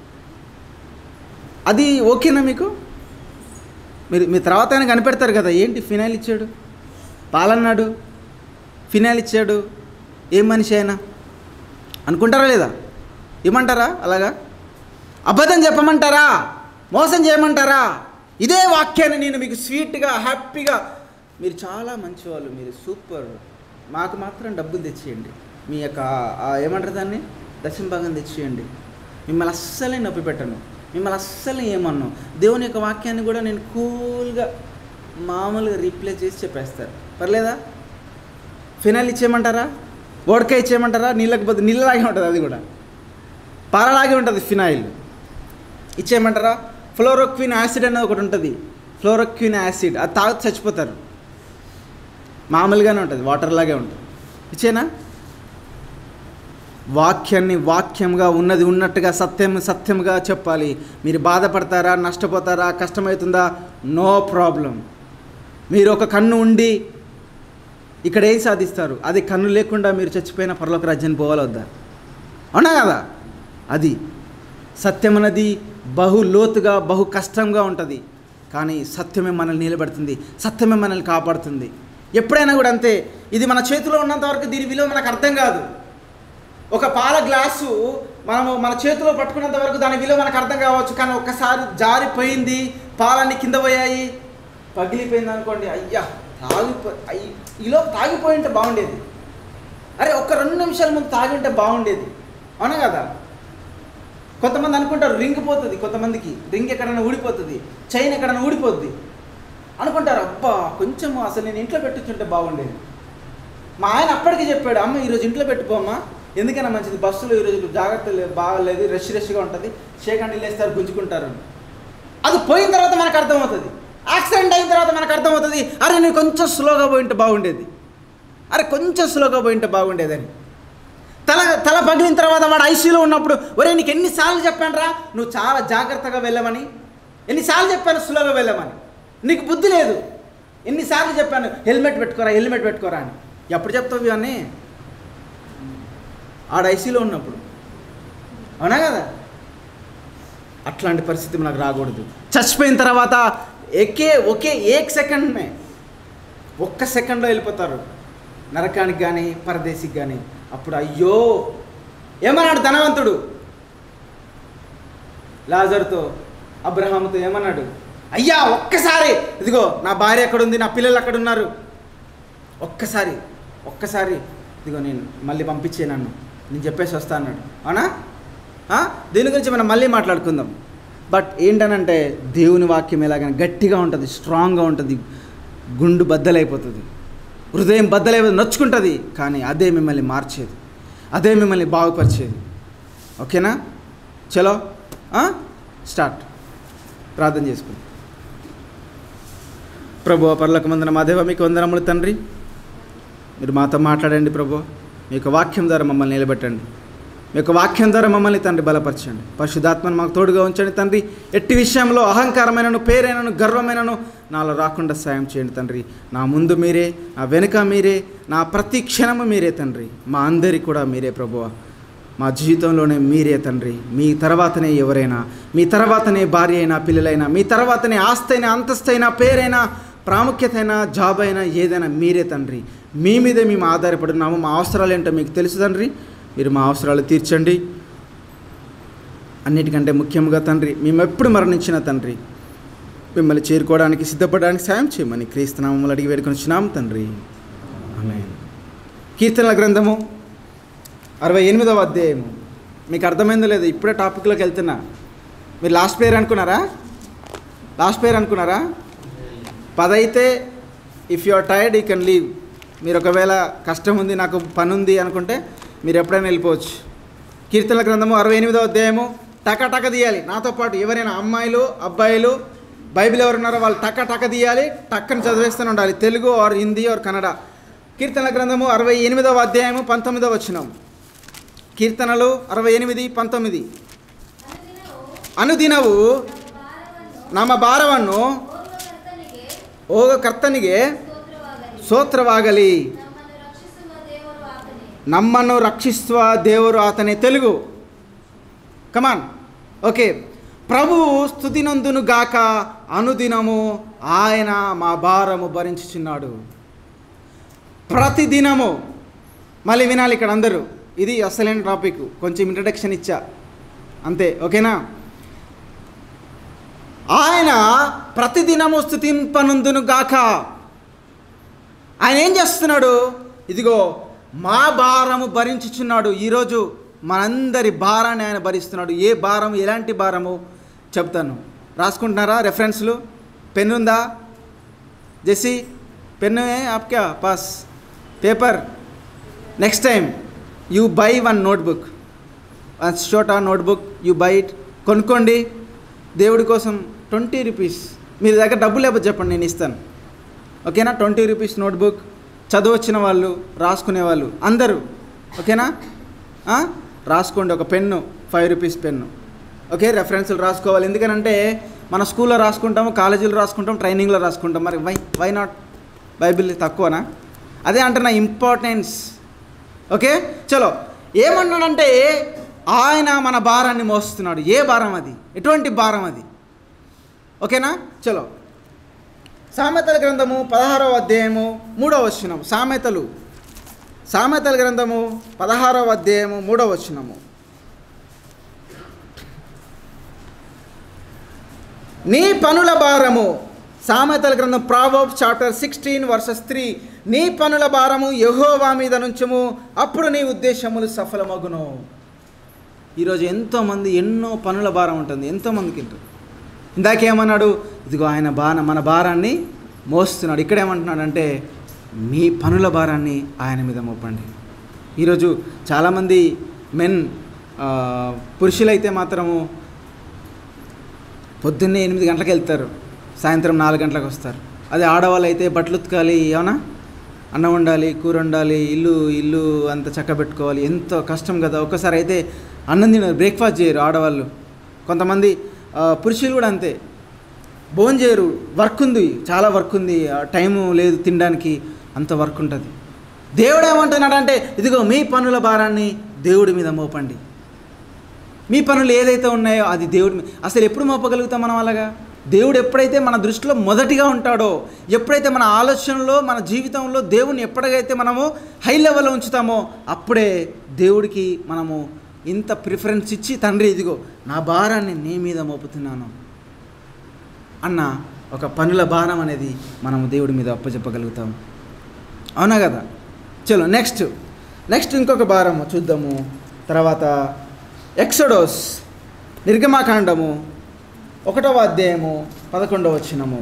అది ఓకేనా మీకు మీరు మీ తర్వాత ఆయన కనిపెడతారు కదా ఏంటి ఫినాయిల్ ఇచ్చాడు పాలన్నాడు ఫినాయిల్ ఇచ్చాడు ఏం మనిషి అయినా అనుకుంటారా లేదా ఇమ్మంటారా అలాగా అబద్ధం చెప్పమంటారా మోసం చేయమంటారా ఇదే వాక్యాన్ని నేను మీకు స్వీట్గా హ్యాపీగా మీరు చాలా మంచివాళ్ళు మీరు సూపర్ మాకు మాత్రం డబ్బులు తెచ్చేయండి మీ యొక్క ఆ ఏమంటారు దాన్ని దశమ భాగం తెచ్చేయండి మిమ్మల్ని అస్సలే నొప్పి పెట్టను మిమ్మల్ని అస్సలు ఏమన్ను దేవుని యొక్క వాక్యాన్ని కూడా నేను కూల్గా మామూలుగా రీప్లేస్ చేసి చెప్పేస్తారు పర్లేదా ఫినాయిల్ ఇచ్చేయమంటారా ఓడకాయ ఇచ్చేయమంటారా నీళ్ళకి బదులు నీళ్ళలాగే ఉంటుంది అది కూడా పాలలాగే ఉంటుంది ఫినాయిల్ ఇచ్చేయమంటారా ఫ్లోరోక్విన్ యాసిడ్ అనేది ఒకటి ఉంటుంది ఫ్లోరోక్విన్ యాసిడ్ అది తాగి చచ్చిపోతారు మామూలుగానే ఉంటుంది వాటర్ లాగే ఉంటుంది ఇచ్చేనా వాక్యాన్ని వాక్యంగా ఉన్నది ఉన్నట్టుగా సత్యం సత్యంగా చెప్పాలి మీరు బాధపడతారా నష్టపోతారా కష్టమవుతుందా నో ప్రాబ్లం మీరు ఒక కన్ను ఉండి ఇక్కడ ఏం సాధిస్తారు అది కన్ను లేకుండా మీరు చచ్చిపోయిన పరలోక రాజ్యాన్ని పోవాలి వద్దా అవునా కదా అది సత్యం అన్నది బహు లోతుగా బహు కష్టంగా ఉంటుంది కానీ సత్యమే మనల్ని నిలబెడుతుంది సత్యమే మనల్ని కాపాడుతుంది ఎప్పుడైనా కూడా అంతే ఇది మన చేతిలో ఉన్నంత వరకు దీని విలువ మనకు అర్థం కాదు ఒక పాల గ్లాసు మనము మన చేతిలో పట్టుకున్నంత వరకు దాని విలువ మనకు అర్థం కావచ్చు కానీ ఒక్కసారి జారిపోయింది పాలన్నీ కింద పోయాయి పగిలిపోయింది అనుకోండి అయ్యా తాగిపో అయ్యి ఈలో తాగిపోయి ఉంటే బాగుండేది అరే ఒక్క రెండు నిమిషాల ముందు తాగి ఉంటే బాగుండేది అవునా కదా కొంతమంది అనుకుంటారు రింగ్ పోతుంది కొంతమందికి రింగ్ ఎక్కడైనా ఊడిపోతుంది చైన్ ఎక్కడైనా ఊడిపోద్ది అనుకుంటారు అబ్బా కొంచెం అసలు నేను ఇంట్లో పెట్టించుంటే బాగుండేది మా ఆయన అప్పటికి చెప్పాడు అమ్మ ఈరోజు ఇంట్లో పెట్టుకోమ్మా ఎందుకైనా మంచిది బస్సులో ఈరోజు జాగ్రత్త లేదు బాగాలేదు రష్ రష్గా ఉంటుంది షేక్ లేస్తారు గుంజుకుంటారు అది పోయిన తర్వాత మనకు అర్థమవుతుంది యాక్సిడెంట్ అయిన తర్వాత మనకు అర్థమవుతుంది అరే నేను కొంచెం స్లోగా పోయింటే బాగుండేది అరే కొంచెం స్లోగా పోయింటే బాగుండేదని తల తల పగిలిన తర్వాత వాడు ఐసీలో ఉన్నప్పుడు ఒరే నీకు ఎన్నిసార్లు చెప్పాను రా నువ్వు చాలా జాగ్రత్తగా వెళ్ళమని ఎన్నిసార్లు చెప్పాను స్లోగా వెళ్ళమని నీకు బుద్ధి లేదు ఎన్నిసార్లు చెప్పాను హెల్మెట్ పెట్టుకోరా హెల్మెట్ పెట్టుకోరా అని ఎప్పుడు చెప్తావు ఇవన్నీ ఆడ ఐసీలో ఉన్నప్పుడు అవునా కదా అట్లాంటి పరిస్థితి మనకు రాకూడదు చచ్చిపోయిన తర్వాత ఎకే ఒకే ఏక్ సెకండ్నే ఒక్క సెకండ్లో వెళ్ళిపోతారు నరకానికి కానీ పరదేశికి కానీ అప్పుడు అయ్యో ఏమన్నాడు ధనవంతుడు లాజర్తో అబ్రహాముతో ఏమన్నాడు అయ్యా ఒక్కసారి ఇదిగో నా భార్య ఎక్కడ ఉంది నా పిల్లలు అక్కడ ఉన్నారు ఒక్కసారి ఒక్కసారి ఇదిగో నేను మళ్ళీ పంపించే నన్ను నేను చెప్పేసి వస్తా అన్నాడు అవునా ఆ? దీని గురించి మనం మళ్ళీ మాట్లాడుకుందాం బట్ ఏంటనంటే దేవుని వాక్యం ఎలాగైనా గట్టిగా ఉంటుంది స్ట్రాంగ్గా ఉంటుంది గుండు బద్దలైపోతుంది హృదయం బద్దలైపోతుంది నొచ్చుకుంటుంది కానీ అదే మిమ్మల్ని మార్చేది అదే మిమ్మల్ని బాగుపరిచేది ఓకేనా చలో ఆ? స్టార్ట్ ప్రార్థన చేసుకుందాం ప్రభు పర్లకమందున మా దేవ మీకు వందనములు తండ్రి మీరు మాతో మాట్లాడండి ప్రభు మీ యొక్క వాక్యం ద్వారా మమ్మల్ని నిలబెట్టండి మీ యొక్క వాక్యం ద్వారా మమ్మల్ని తండ్రి బలపరచండి పరిశుద్ధాత్మను మాకు తోడుగా ఉంచండి తండ్రి ఎట్టి విషయంలో అహంకారమైనను పేరైనను గర్వమైనను నాలో రాకుండా సాయం చేయండి తండ్రి నా ముందు మీరే నా వెనుక మీరే నా ప్రతి క్షణము మీరే తండ్రి మా అందరి కూడా మీరే ప్రభువ మా జీవితంలోనే మీరే తండ్రి మీ తర్వాతనే ఎవరైనా మీ తర్వాతనే భార్య అయినా పిల్లలైనా మీ తర్వాతనే ఆస్తైనా అంతస్తైనా పేరైనా ప్రాముఖ్యత అయినా జాబ్ అయినా ఏదైనా మీరే తండ్రి మీ మీదే మేము ఆధారపడున్నాము మా అవసరాలు ఏంటో మీకు తెలుసు తండ్రి మీరు మా అవసరాలు తీర్చండి అన్నిటికంటే ముఖ్యంగా తండ్రి మేము ఎప్పుడు మరణించిన తండ్రి మిమ్మల్ని చేరుకోవడానికి సిద్ధపడడానికి సాయం చేయమని క్రీస్తునామములు అడిగి వేడుకొనిచ్చినాం తండ్రి ఆమె కీర్తనల గ్రంథము అరవై ఎనిమిదవ అధ్యాయము మీకు అర్థమైందో లేదు ఇప్పుడే టాపిక్లోకి వెళ్తున్నా మీరు లాస్ట్ పేరు అనుకున్నారా లాస్ట్ పేరు అనుకున్నారా పదైతే if you are tired you can leave మీరు ఒకవేళ కష్టం ఉంది నాకు పని ఉంది అనుకుంటే మీరు ఎప్పుడైనా వెళ్ళిపోవచ్చు కీర్తనల గ్రంథము అరవై ఎనిమిదవ అధ్యాయము టక టక తీయాలి నాతో పాటు ఎవరైనా అమ్మాయిలు అబ్బాయిలు బైబిల్ ఎవరున్నారో వాళ్ళు టక టక తీయాలి టక్కని చదివేస్తూనే ఉండాలి తెలుగు ఆర్ హిందీ ఆర్ కన్నడ కీర్తనల గ్రంథము అరవై ఎనిమిదవ అధ్యాయము పంతొమ్మిదవ వచనం కీర్తనలు అరవై ఎనిమిది పంతొమ్మిది ಅನುದಿನವು ನಮ್ಮ ಭಾರವನ್ನು ಹೋಗ ಕರ್ತನಿಗೆ ಸ್ತೋತ್ರವಾಗಲಿ ನಮ್ಮನ್ನು ರಕ್ಷಿಸುವ ದೇವರು ಆತನೇ తెలుగు కమాన్ ఓకే ప్రభువు స్థుతినందును గాక అనుదినము ఆయన మా భారము భరించుచున్నాడు ప్రతిదినము మళ్ళీ వినాలి ఇక్కడ అందరూ ఇది అసలైన టాపిక్ కొంచెం ఇంట్రడక్షన్ ఇచ్చా అంతే ఓకేనా ఆయన ప్రతిదినము స్థుతింపనుందును గాక ఆయన ఏం చేస్తున్నాడు ఇదిగో మా భారము భరించుచున్నాడు ఈరోజు మనందరి భారాన్ని ఆయన భరిస్తున్నాడు ఏ భారం ఎలాంటి భారము చెప్తాను రాసుకుంటున్నారా రెఫరెన్స్లు పెన్ ఉందా జెసి పెన్ ఆప్క్యా పాస్ paper next time you buy one notebook షోటా నోట్బుక్ యూ బై ఇట్ కొనుక్కోండి దేవుడి కోసం ట్వంటీ రూపీస్ మీ దగ్గర డబ్బు లేకపోతే చెప్పండి నేను ఇస్తాను ఓకేనా ట్వంటీ రూపీస్ నోట్బుక్ చదువు వచ్చిన వాళ్ళు రాసుకునే వాళ్ళు అందరూ ఓకేనా ఆ? రాసుకోండి ఒక pen five rupees pen okay రెఫరెన్స్లు రాసుకోవాలి ఎందుకనంటే మన స్కూల్లో రాసుకుంటాము కాలేజీలో రాసుకుంటాం ట్రైనింగ్లో రాసుకుంటాం మరి వై వై నాట్ బైబిల్ తక్కువనా అదే అంటున్న ఇంపార్టెన్స్ ఓకే చలో ఏమన్నాడంటే ఆయన మన భారాన్ని మోస్తున్నాడు ఏ భారం అది ఎటువంటి భారం అది ఓకేనా చలో సామెతల గ్రంథము పదహారవ అధ్యాయము మూడవ వచనం సామెతలు సామెతల గ్రంథము పదహారవ అధ్యాయము మూడవ వచనము నీ పనుల భారము సామెతల గ్రంథం proverbs chapter sixteen verses three నీ పనుల భారము యహోవా మీద నుంచము అప్పుడు నీ ఉద్దేశములు సఫలమగును ఈరోజు ఎంతోమంది ఎన్నో పనుల భారం ఉంటుంది ఎంతోమందికి ఉంటుంది ఇందాకేమన్నాడు ఇదిగో ఆయన బాణ మన భారాన్ని మోస్తున్నాడు ఇక్కడ ఏమంటున్నాడంటే మీ పనుల భారాన్ని ఆయన మీద మోపండి ఈరోజు చాలామంది మెన్ ఆ, పురుషులైతే మాత్రము పొద్దున్నే ఎనిమిది గంటలకు వెళ్తారు సాయంత్రం నాలుగు గంటలకు వస్తారు అదే ఆడవాళ్ళు అయితే బట్టలు ఉతకాలి ఏమన్నా అన్నం వండాలి కూర వండాలి ఇల్లు ఇల్లు అంత చక్కబెట్టుకోవాలి ఎంతో కష్టం కదా ఒక్కసారి అయితే అన్నం తినరు బ్రేక్ఫాస్ట్ చేయరు ఆడవాళ్ళు కొంతమంది ఆ, పురుషులు కూడా అంతే భోజనం చేయరు వర్క్ ఉంది చాలా వర్క్ ఉంది టైము లేదు తినడానికి అంత వర్క్ ఉంటుంది దేవుడు ఏమంటున్నాడంటే ఇదిగో మీ పనుల భారాన్ని దేవుడి మీద మోపండి మీ పనులు ఏదైతే ఉన్నాయో అది దేవుడి మీ- అసలు ఎప్పుడు మోపగలుగుతాం మనం అలాగా దేవుడు ఎప్పుడైతే మన దృష్టిలో మొదటిగా ఉంటాడో ఎప్పుడైతే మన ఆలోచనలో మన జీవితంలో దేవుని ఎప్పటికైతే మనము హై లెవెల్లో ఉంచుతామో అప్పుడే దేవుడికి మనము ఇంత ప్రిఫరెన్స్ ఇచ్చి తండ్రి ఇదిగో నా భారాన్ని నీ మీద మోపుతున్నాను అన్న ఒక పనుల భారం అనేది మనము దేవుడి మీద అప్పచెప్పగలుగుతాం అవునా కదా చలో నెక్స్ట్ నెక్స్ట్ ఇంకొక భారము చూద్దాము తర్వాత ఎక్సోడోస్ నిర్గమాకాండము ఒకటవ అధ్యాయము పదకొండవ వచ్చినము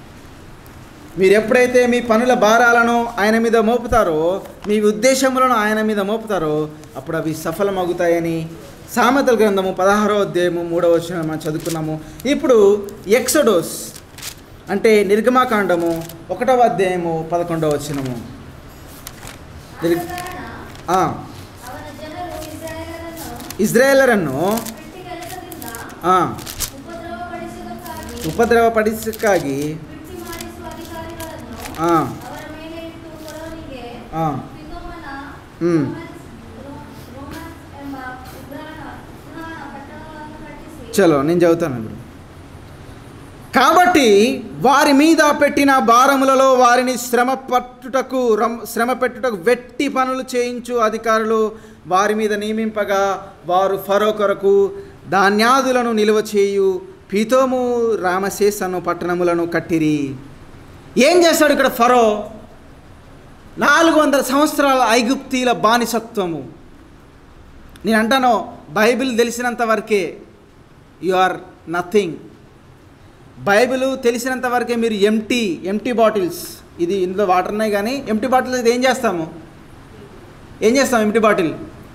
మీరు ఎప్పుడైతే మీ పనుల భారాలను ఆయన మీద మోపుతారో మీ ఉద్దేశములను ఆయన మీద మోపుతారో అప్పుడు అవి సఫలమవుతాయని సామెతల గ్రంథము పదహారో అధ్యాయము మూడవ వచనం మనం చదువుకున్నాము ఇప్పుడు ఎక్సోడోస్ అంటే నిర్గమాకాండము ఒకటవ అధ్యాయము పదకొండవ వచనము నిర్- ఆ, ಅವನ ಜನರು ಇಸ್ರಾಯೇಲರನ್ನು ఇజ్రాయేలರನ್ನು ಬಿಟ್ಟಿ ಕೆಲಸದಿಂದ ఆ, ಉಪದ್ರವಪಡಿಸುವುದಕ್ಕಾಗಿ ಉಪದ್ರವಪಡಿಸಕ್ಕಾಗಿ ಬಿಟ್ಟಿ ಮಾಡಿಸುವ ಅಧಿಕಾರಿಗಳನ್ನು ಆ, ಅವರ ಮೇಲೆ ಇಟ್ಟು ಫರೋನಿಗೆ ಆ, ಪಿತೋಮನ ಹ್ಮ್. ರೋಮನ್ಸ್ ರೋಮನ್ಸ್ ಎಂಬ ಉಗ್ರಾಣ ಪುನಃ ಪಟ್ಟಣಗಳನ್ನು ಕಟ್ಟಿಸಿ చలో నేను చదువుతాను ఇప్పుడు కాబట్టి వారి మీద పెట్టిన భారములలో వారిని శ్రమ పట్టుటకు రమ్- శ్రమ పెట్టుటకు వెట్టి పనులు చేయించు అధికారులు వారి మీద నియమింపగా వారు ఫరో కొరకు ధాన్యాదులను నిల్వ చేయు పీతోము రామశేషను పట్టణములను కట్టిరి ఏం చేస్తాడు ఇక్కడ ఫరో నాలుగు వందల సంవత్సరాల ఐగుప్తీల బానిసత్వము నేను అంటాను బైబిల్ తెలిసినంత వరకే యు ఆర్ నథింగ్ బైబిల్ తెలిసినంత వరకే మీరు ఎంటీ ఎంటీ బాటిల్స్ ఇది ఇందులో వాటర్ ఉన్నాయి కానీ ఎంటీ బాటిల్స్ ఇది ఏం చేస్తాము ఏం చేస్తాం ఎంటీ బాటిల్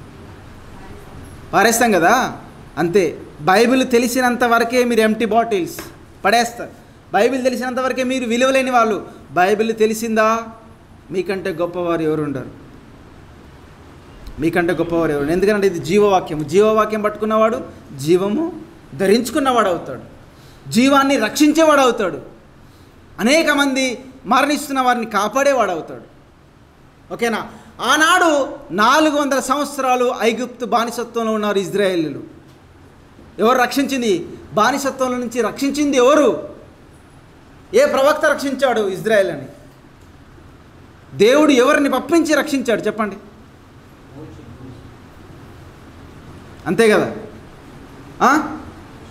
పారేస్తాం కదా అంతే బైబిల్ తెలిసినంత వరకే మీరు ఎంటీ బాటిల్స్ పడేస్తారు బైబిల్ తెలిసినంత వరకే మీరు విలువలేని వాళ్ళు బైబిల్ తెలిసిందా మీకంటే గొప్పవారు ఎవరు ఉండరు మీకంటే గొప్పవారు ఎవరు ఉండరు. ఎందుకంటే ఇది జీవవాక్యం జీవవాక్యం పట్టుకున్నవాడు జీవము ధరించుకున్నవాడు అవుతాడు జీవాన్ని రక్షించేవాడు అవుతాడు అనేక మంది మరణిస్తున్న వారిని కాపాడేవాడు అవుతాడు ఓకేనా ఆనాడు నాలుగు వందల సంవత్సరాలు ఐగుప్తు బానిసత్వంలో ఉన్నారు ఇజ్రాయేలీలు ఎవరు రక్షించింది బానిసత్వంలో నుంచి రక్షించింది ఎవరు ఏ ప్రవక్త రక్షించాడు ఇజ్రాయెల్ అని దేవుడు ఎవరిని పంపించి రక్షించాడు చెప్పండి అంతే కదా ఆ?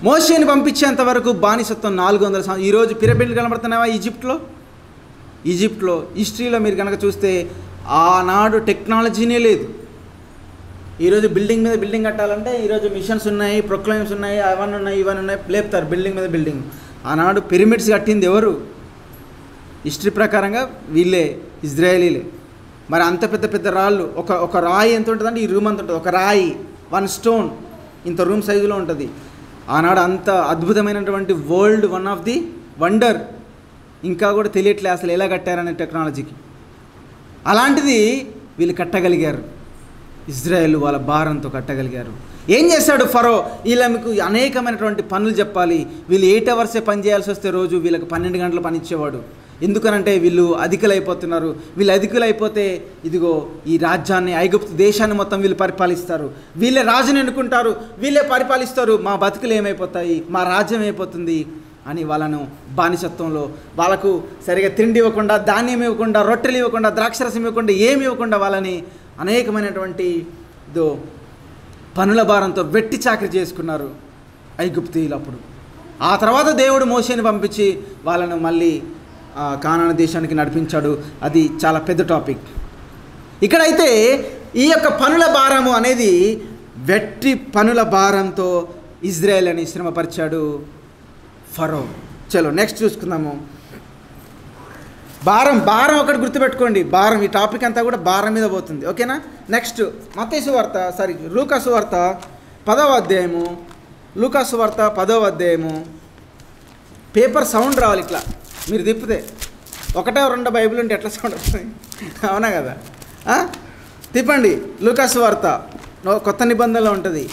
మోషేని పంపించేంత వరకు బానిసత్వం నాలుగు వందల సంవత్సరం ఈరోజు పిరమిడ్లు కనబడుతున్నావా ఈజిప్ట్లో ఈజిప్ట్లో హిస్టరీలో మీరు కనుక చూస్తే ఆనాడు టెక్నాలజీనే లేదు ఈరోజు బిల్డింగ్ మీద బిల్డింగ్ కట్టాలంటే ఈరోజు మిషన్స్ ఉన్నాయి ప్రొక్లైమ్స్ ఉన్నాయి అవన్నీ ఉన్నాయి ఇవన్నీ ఉన్నాయి లేపుతారు బిల్డింగ్ మీద బిల్డింగ్ ఆనాడు పిరమిడ్స్ కట్టింది ఎవరు హిస్టరీ ప్రకారంగా వీళ్ళే ఇజ్రాయేలీలే మరి అంత పెద్ద పెద్ద రాళ్ళు ఒక ఒక రాయి ఎంత ఉంటుందంటే ఈ రూమ్ అంత ఉంటుంది ఒక రాయి వన్ స్టోన్ ఇంత రూమ్ సైజులో ఉంటుంది ఆనాడు అంత అద్భుతమైనటువంటి world one of the wonder ఇంకా కూడా తెలియట్లే అసలు ఎలా కట్టారనే టెక్నాలజీకి అలాంటిది వీళ్ళు కట్టగలిగారు ఇజ్రాయెల్ వాళ్ళ భారంతో కట్టగలిగారు ఏం చేశాడు ఫరో వీళ్ళ మీకు అనేకమైనటువంటి పనులు చెప్పాలి వీళ్ళు ఎయిట్ అవర్సే పని చేయాల్సి వస్తే రోజు వీళ్ళకి పన్నెండు గంటలు పని ఇచ్చేవాడు ఎందుకనంటే వీళ్ళు అధికులైపోతున్నారు వీళ్ళు అధికులైపోతే ఇదిగో ఈ రాజ్యాన్ని ఐగుప్తు దేశాన్ని మొత్తం వీళ్ళు పరిపాలిస్తారు వీళ్ళే రాజుని ఎన్నుకుంటారు వీళ్ళే పరిపాలిస్తారు మా బతుకులు ఏమైపోతాయి మా రాజ్యం అయిపోతుంది అని వాళ్ళను బానిసత్వంలో వాళ్ళకు సరిగా తిండి ఇవ్వకుండా ధాన్యం ఇవ్వకుండా రొట్టెలు ఇవ్వకుండా ద్రాక్షరసం ఇవ్వకుండా ఏమి ఇవ్వకుండా వాళ్ళని అనేకమైనటువంటి ఇదో పనుల భారంతో వెట్టి చాకరి చేసుకున్నారు ఐగుప్తీయులు అప్పుడు ఆ తర్వాత దేవుడు మోసేని పంపించి వాళ్ళను మళ్ళీ ఆ, కానాన దేశానికి నడిపించాడు అది చాలా పెద్ద టాపిక్ ఇక్కడైతే ఈ యొక్క పనుల భారము అనేది వెట్టి పనుల భారంతో ఇజ్రాయెల్ అని శ్రమపరిచాడు ఫరో చలో నెక్స్ట్ చూసుకుందాము భారం భారం ఒకటి గుర్తుపెట్టుకోండి భారం ఈ టాపిక్ అంతా కూడా భారం మీద పోతుంది ఓకేనా నెక్స్ట్ మతేసు వార్త సారీ లూకాసు వార్త పదవ అధ్యాయము లూకాసు వార్త పదవ అధ్యాయము పేపర్ సౌండ్ రావాలి ఇట్లా మీరు తిప్పితే ఒకటే రెండో బైబిల్ ఉంటే ఎట్లా సౌండ్ వస్తుంది అవునా కదా ఆ? తిప్పండి లూకాసు వార్త నో- కొత్త నిబంధనలో ఉంటుంది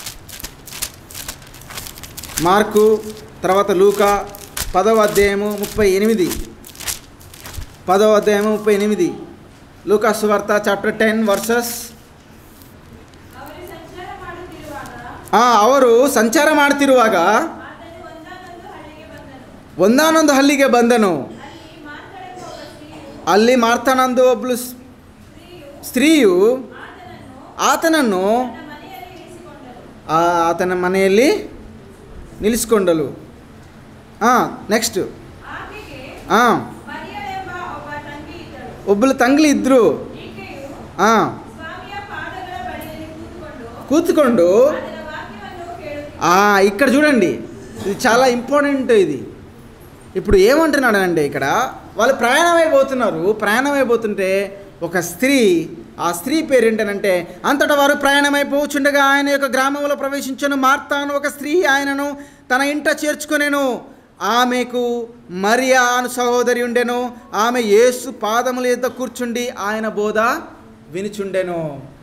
మార్కు తర్వాత లూకా పదవ అధ్యాయము ముప్పై ఎనిమిది పదవ అధ్యాయము ముప్పై ఎనిమిది లూకాసు వార్త చాప్టర్ టెన్ వర్సెస్ ಅವರು ಸಂಚಾರ ಮಾಡುತ್ತಿರುವಾಗ ಅವರು ಸಂಚಾರ ಮಾಡ್ತಿರುವಾಗ ಆತನು ಒಂದಾನೊಂದು ಹಳ್ಳಿಗೆ ಬಂದನು ಒಂದಾನೊಂದು ಹಲ್ಲಿಗೆ ಬಂದನು ಅಲ್ಲಿ ಮಾತನಾಡುವ ಒಬ್ಬ ಸ್ತ್ರೀಯು ಅಲ್ಲಿ ಮಾರ್ತಾನಂದು ಒಬ್ಳು ಸ್- ಸ್ತ್ರೀಯು ಸ್ತ್ರೀಯು ಆತನನ್ನು ಆತನನ್ನು ತನ್ನ ಮನೆಯಲ್ಲಿ ಇರಿಸಿಕೊಂಡಳು ಆ ಆತನ ಮನೆಯಲ್ಲಿ ನಿಲ್ಲಿಸ್ಕೊಂಡಳು ಹಾಂ ನೆಕ್ಸ್ಟ್ ಆಕೆಗೆ ಹಾಂ ಮರಿಯಳೆಂಬ ಒಬ್ಬ ತಂಗಿ ಇದ್ದಳು ಒಬ್ಬಳು ತಂಗ್ಲಿ ಇದ್ದರು ಈಕೆಯು ಹಾಂ ಸ್ವಾಮಿಯ ಪಾದಗಳ ಬಳಿಯಲ್ಲಿ ಕೂತುಕೊಂಡು కూతుಕೊಂಡು ಅದರ ವಾಕ್ಯವನ್ನು ಕೇಳುತ್ತಿದ್ದಳು ఆ, ఇక్కడ చూడండి ఇది చాలా ఇంపార్టెంట్ ఇది ఇప్పుడు ఏమంటున్నాడంటే ఇక్కడ వాళ్ళు ప్రయాణం అయిపోతున్నారు ప్రయాణం అయిపోతుంటే ఒక స్త్రీ ఆ స్త్రీ పేరు ఏంటనంటే అంతటా వారు ప్రయాణం అయిపోచుండగా ఆయన యొక్క గ్రామంలో ప్రవేశించను మార్తాను ఒక స్త్రీ ఆయనను తన ఇంట చేర్చుకొనెను ఆమెకు మరియా అను సహోదరి ఉండెను ఆమె యేసు పాదముల యొద్ద కూర్చుండి ఆయన బోధ వినుచుండెను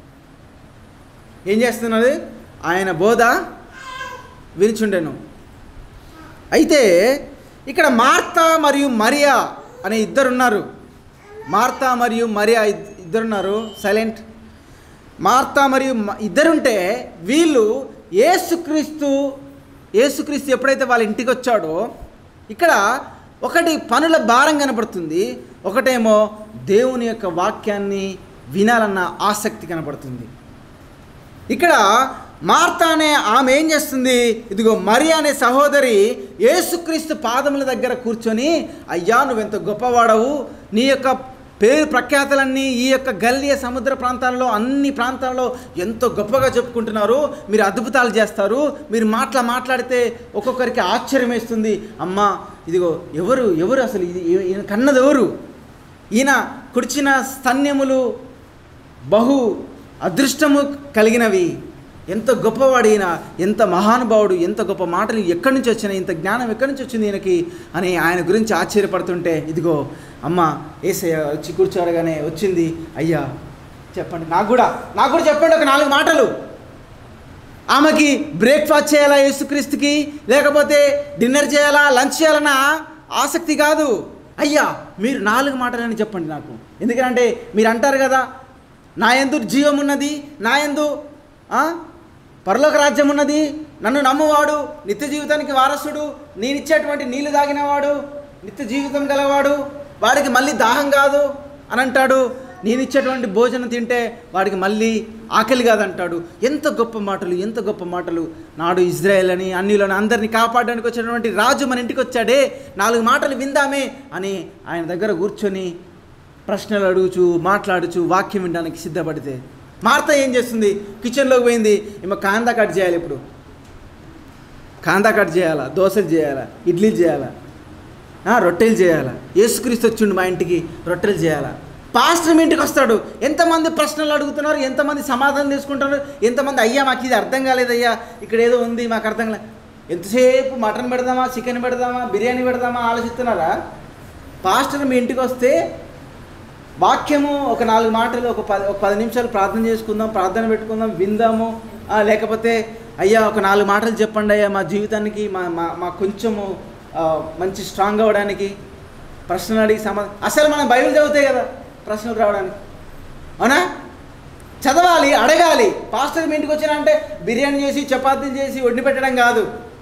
ఏం చేస్తున్నది ఆయన బోధ వినిచుండెను అయితే ఇక్కడ మార్తా మరియు మరియా అనే ఇద్దరున్నారు మార్తా మరియు మరియా ఇద్- ఇద్దరున్నారు సైలెంట్ మార్తా మరియు మ- ఇద్దరుంటే వీళ్ళు ఏసుక్రీస్తు ఏసుక్రీస్తు ఎప్పుడైతే వాళ్ళ ఇంటికి వచ్చాడో ఇక్కడ ఒకటి పనుల భారం కనపడుతుంది ఒకటేమో దేవుని యొక్క వాక్యాన్ని వినాలన్న ఆసక్తి కనపడుతుంది ఇక్కడ మార్తా అనే ఆమె ఏం చేస్తుంది ఇదిగో మరి అనే సహోదరి యేసుక్రీస్తు పాదముల దగ్గర కూర్చొని అయ్యా నువ్వెంత గొప్పవాడవు నీ యొక్క పేరు ప్రఖ్యాతలన్నీ ఈ యొక్క గల్లియ సముద్ర ప్రాంతాల్లో అన్ని ప్రాంతాల్లో ఎంతో గొప్పగా చెప్పుకుంటున్నారు మీరు అద్భుతాలు చేస్తారు మీరు మాట్లా మాట్లాడితే ఒక్కొక్కరికి ఆశ్చర్యం వేస్తుంది అమ్మా ఇదిగో ఎవరు ఎవరు అసలు ఇది ఈయన కన్నది ఎవరు ఈయన కుడిచిన స్తన్యములు బహు అదృష్టము కలిగినవి ఎంత గొప్పవాడు ఈయన ఎంత మహానుభావుడు ఎంత గొప్ప మాటలు ఎక్కడి నుంచి వచ్చినాయి ఇంత జ్ఞానం ఎక్కడి నుంచి వచ్చింది ఈయనకి అని ఆయన గురించి ఆశ్చర్యపడుతుంటే ఇదిగో అమ్మ ఏసయ్య వచ్చి కూర్చోరగానే వచ్చింది అయ్యా చెప్పండి నాకు కూడా నాకు కూడా చెప్పండి ఒక నాలుగు మాటలు ఆమెకి బ్రేక్ఫాస్ట్ చేయాలా యేసుక్రీస్తుకి లేకపోతే డిన్నర్ చేయాలా లంచ్ చేయాలన్న ఆసక్తి కాదు అయ్యా మీరు నాలుగు మాటలని చెప్పండి నాకు ఎందుకంటే మీరు అంటారు కదా నా ఎందు జీవం ఉన్నది నా ఎందు ఆ, పరలోక రాజ్యం ఉన్నది నన్ను నమ్మువాడు నిత్య జీవితానికి వారసుడు నేను ఇచ్చేటువంటి నీళ్లు తాగినవాడు నిత్య జీవితం గలవాడు వాడికి మళ్ళీ దాహం కాదు అని అంటాడు నేను ఇచ్చేటువంటి భోజనం తింటే వాడికి మళ్ళీ ఆకలి కాదంటాడు ఎంత గొప్ప మాటలు ఎంత గొప్ప మాటలు నాడు ఇజ్రాయెల్ అని అన్నిలను అందరినీ కాపాడడానికి వచ్చినటువంటి రాజు మన ఇంటికి వచ్చాడే నాలుగు మాటలు విందామే అని ఆయన దగ్గర కూర్చొని ప్రశ్నలు అడుగుచు మాట్లాడుచు వాక్యం వినడానికి సిద్ధపడితే మార్త ఏం చేస్తుంది కిచెన్లోకి పోయింది ఈమె కాందా కట్ చేయాలి ఇప్పుడు కాందా కట్ చేయాలా దోశలు చేయాలా ఇడ్లీలు చేయాలా ఆ, రొట్టెలు చేయాలా యేసుక్రీస్తు వచ్చిండు మా ఇంటికి రొట్టెలు చేయాలా పాస్టర్ మీ ఇంటికి వస్తాడు ఎంతమంది ప్రశ్నలు అడుగుతున్నారు ఎంతమంది సమాధానం తీసుకుంటున్నారు ఎంతమంది అయ్యా మాకు ఇది అర్థం కాలేదయ్యా ఇక్కడ ఏదో ఉంది మాకు అర్థం కాలేదు ఎంతసేపు మటన్ పెడదామా చికెన్ పెడదామా బిర్యానీ పెడదామా ఆలోచిస్తున్నారా పాస్టర్ మీ ఇంటికి వస్తే వాక్యము ఒక నాలుగు మాటలు ఒక పది ఒక పది నిమిషాలు ప్రార్థన చేసుకుందాం ప్రార్థన పెట్టుకుందాం విందాము ఆ, లేకపోతే అయ్యా ఒక నాలుగు మాటలు చెప్పండి అయ్యా మా జీవితానికి మా మా మా కొంచెము ఆ, మంచి స్ట్రాంగ్ అవ్వడానికి ప్రశ్నలు అడిగి సమాధానం అసలు మనం బైబిల్ చదివితే కదా ప్రశ్నలు రావడానికి అవునా చదవాలి అడగాలి పాస్టర్ మీ ఇంటికి వచ్చినంటే బిర్యానీ చేసి చపాతీలు చేసి వండి పెట్టడం కాదు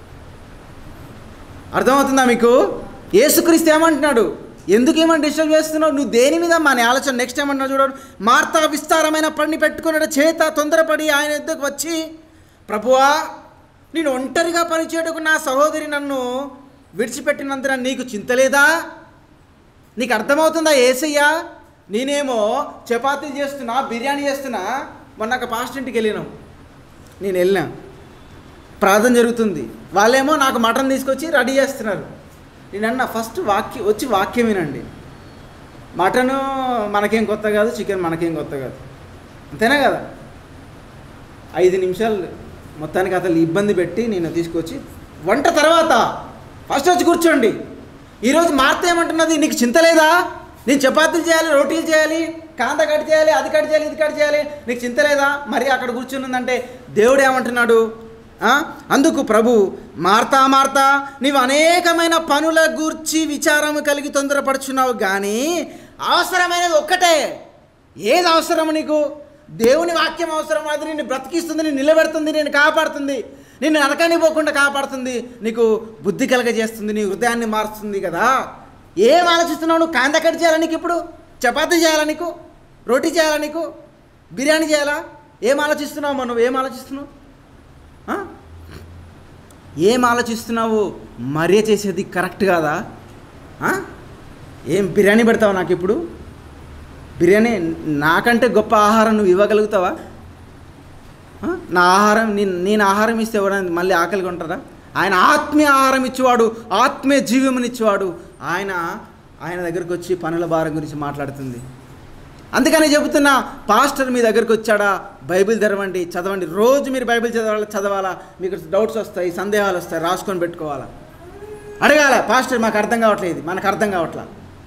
అర్థమవుతుందా మీకు ఏసుక్రీస్తు ఏమంటున్నాడు ఎందుకు ఏమని డిస్టర్బ్ చేస్తున్నావు నువ్వు దేని మీద మా ఆలోచన నెక్స్ట్ ఏమన్నా చూడండి మార్తా విస్తారమైన పని పెట్టుకున్న చేత తొందరపడి ఆయన ఎద్దుకు వచ్చి ప్రభువా నేను ఒంటరిగా పనిచేయటకు నా సహోదరి నన్ను విడిచిపెట్టినందున నీకు చింతలేదా నీకు అర్థమవుతుందా ఏసయ్యా నేనేమో చపాతీలు చేస్తున్నా బిర్యానీ చేస్తున్నా మొన్న ఒక పాస్ట్ ఇంటికి వెళ్ళినాం నేను వెళ్ళినా ప్రార్థన జరుగుతుంది వాళ్ళేమో నాకు మటన్ తీసుకొచ్చి రెడీ చేస్తున్నారు నేను అన్న ఫస్ట్ వాక్యం వచ్చి వాక్యం వినండి మటను మనకేం కొత్త కాదు చికెన్ మనకేం కొత్త కాదు అంతేనా కదా ఐదు నిమిషాలు మొత్తానికి అతను ఇబ్బంది పెట్టి నేను తీసుకొచ్చి వంట తర్వాత ఫస్ట్ వచ్చి కూర్చోండి ఈరోజు మార్త ఏమంటున్నది నీకు చింత లేదా నేను చపాతీలు చేయాలి రోటీలు చేయాలి కాంత కట్ చేయాలి అది కట్ చేయాలి ఇది కట్ చేయాలి నీకు చింత లేదా మరి అక్కడ కూర్చుని ఉందంటే దేవుడు ఏమంటున్నాడు ఆ? అందుకు ప్రభు మార్తా మార్తా నీవు అనేకమైన పనుల గూర్చి విచారము కలిగి తొందరపడుచున్నావు కానీ అవసరమైనది ఒక్కటే ఏది అవసరం నీకు దేవుని వాక్యం అవసరం అది నిన్ను బ్రతికిస్తుంది నేను నిలబెడుతుంది నేను కాపాడుతుంది నిన్ను నరకాన్ని పోకుండా కాపాడుతుంది నీకు బుద్ధి కలగజేస్తుంది నీ హృదయాన్ని మారుస్తుంది కదా ఏం ఆలోచిస్తున్నావు నువ్వు కాంద కట్ చేయాలా నీకు ఇప్పుడు చపాతీ చేయాలా నీకు రోటీ చేయాలా నీకు బిర్యానీ చేయాలా ఏం ఆలోచిస్తున్నావు మనం ఏం ఆలోచిస్తున్నావు ఆ? ఏం ఆలోచిస్తున్నావు మర్య చేసేది కరెక్ట్ కాదా ఆ? ఏం బిర్యానీ పెడతావు నాకు ఇప్పుడు బిర్యానీ నాకంటే గొప్ప ఆహారం నువ్వు ఇవ్వగలుగుతావా ఆ? నా ఆహారం నేను నేను ఆహారం ఇస్తే ఎవరైనా మళ్ళీ ఆకలిగా ఉంటారా ఆయన ఆత్మీయ ఆహారం ఇచ్చేవాడు ఆత్మీయ జీవమునిచ్చేవాడు ఆయన ఆయన దగ్గరకు వచ్చి పనుల భారం గురించి మాట్లాడుతుంది అందుకని చెబుతున్నా పాస్టర్ మీ దగ్గరకు వచ్చాడా బైబిల్ తెరవండి చదవండి రోజు మీరు బైబిల్ చదవాలా చదవాలా మీకు డౌట్స్ వస్తాయి సందేహాలు వస్తాయి రాసుకొని పెట్టుకోవాలా అడగాల పాస్టర్ మాకు అర్థం కావట్లేదు మనకు అర్థం కావట్లా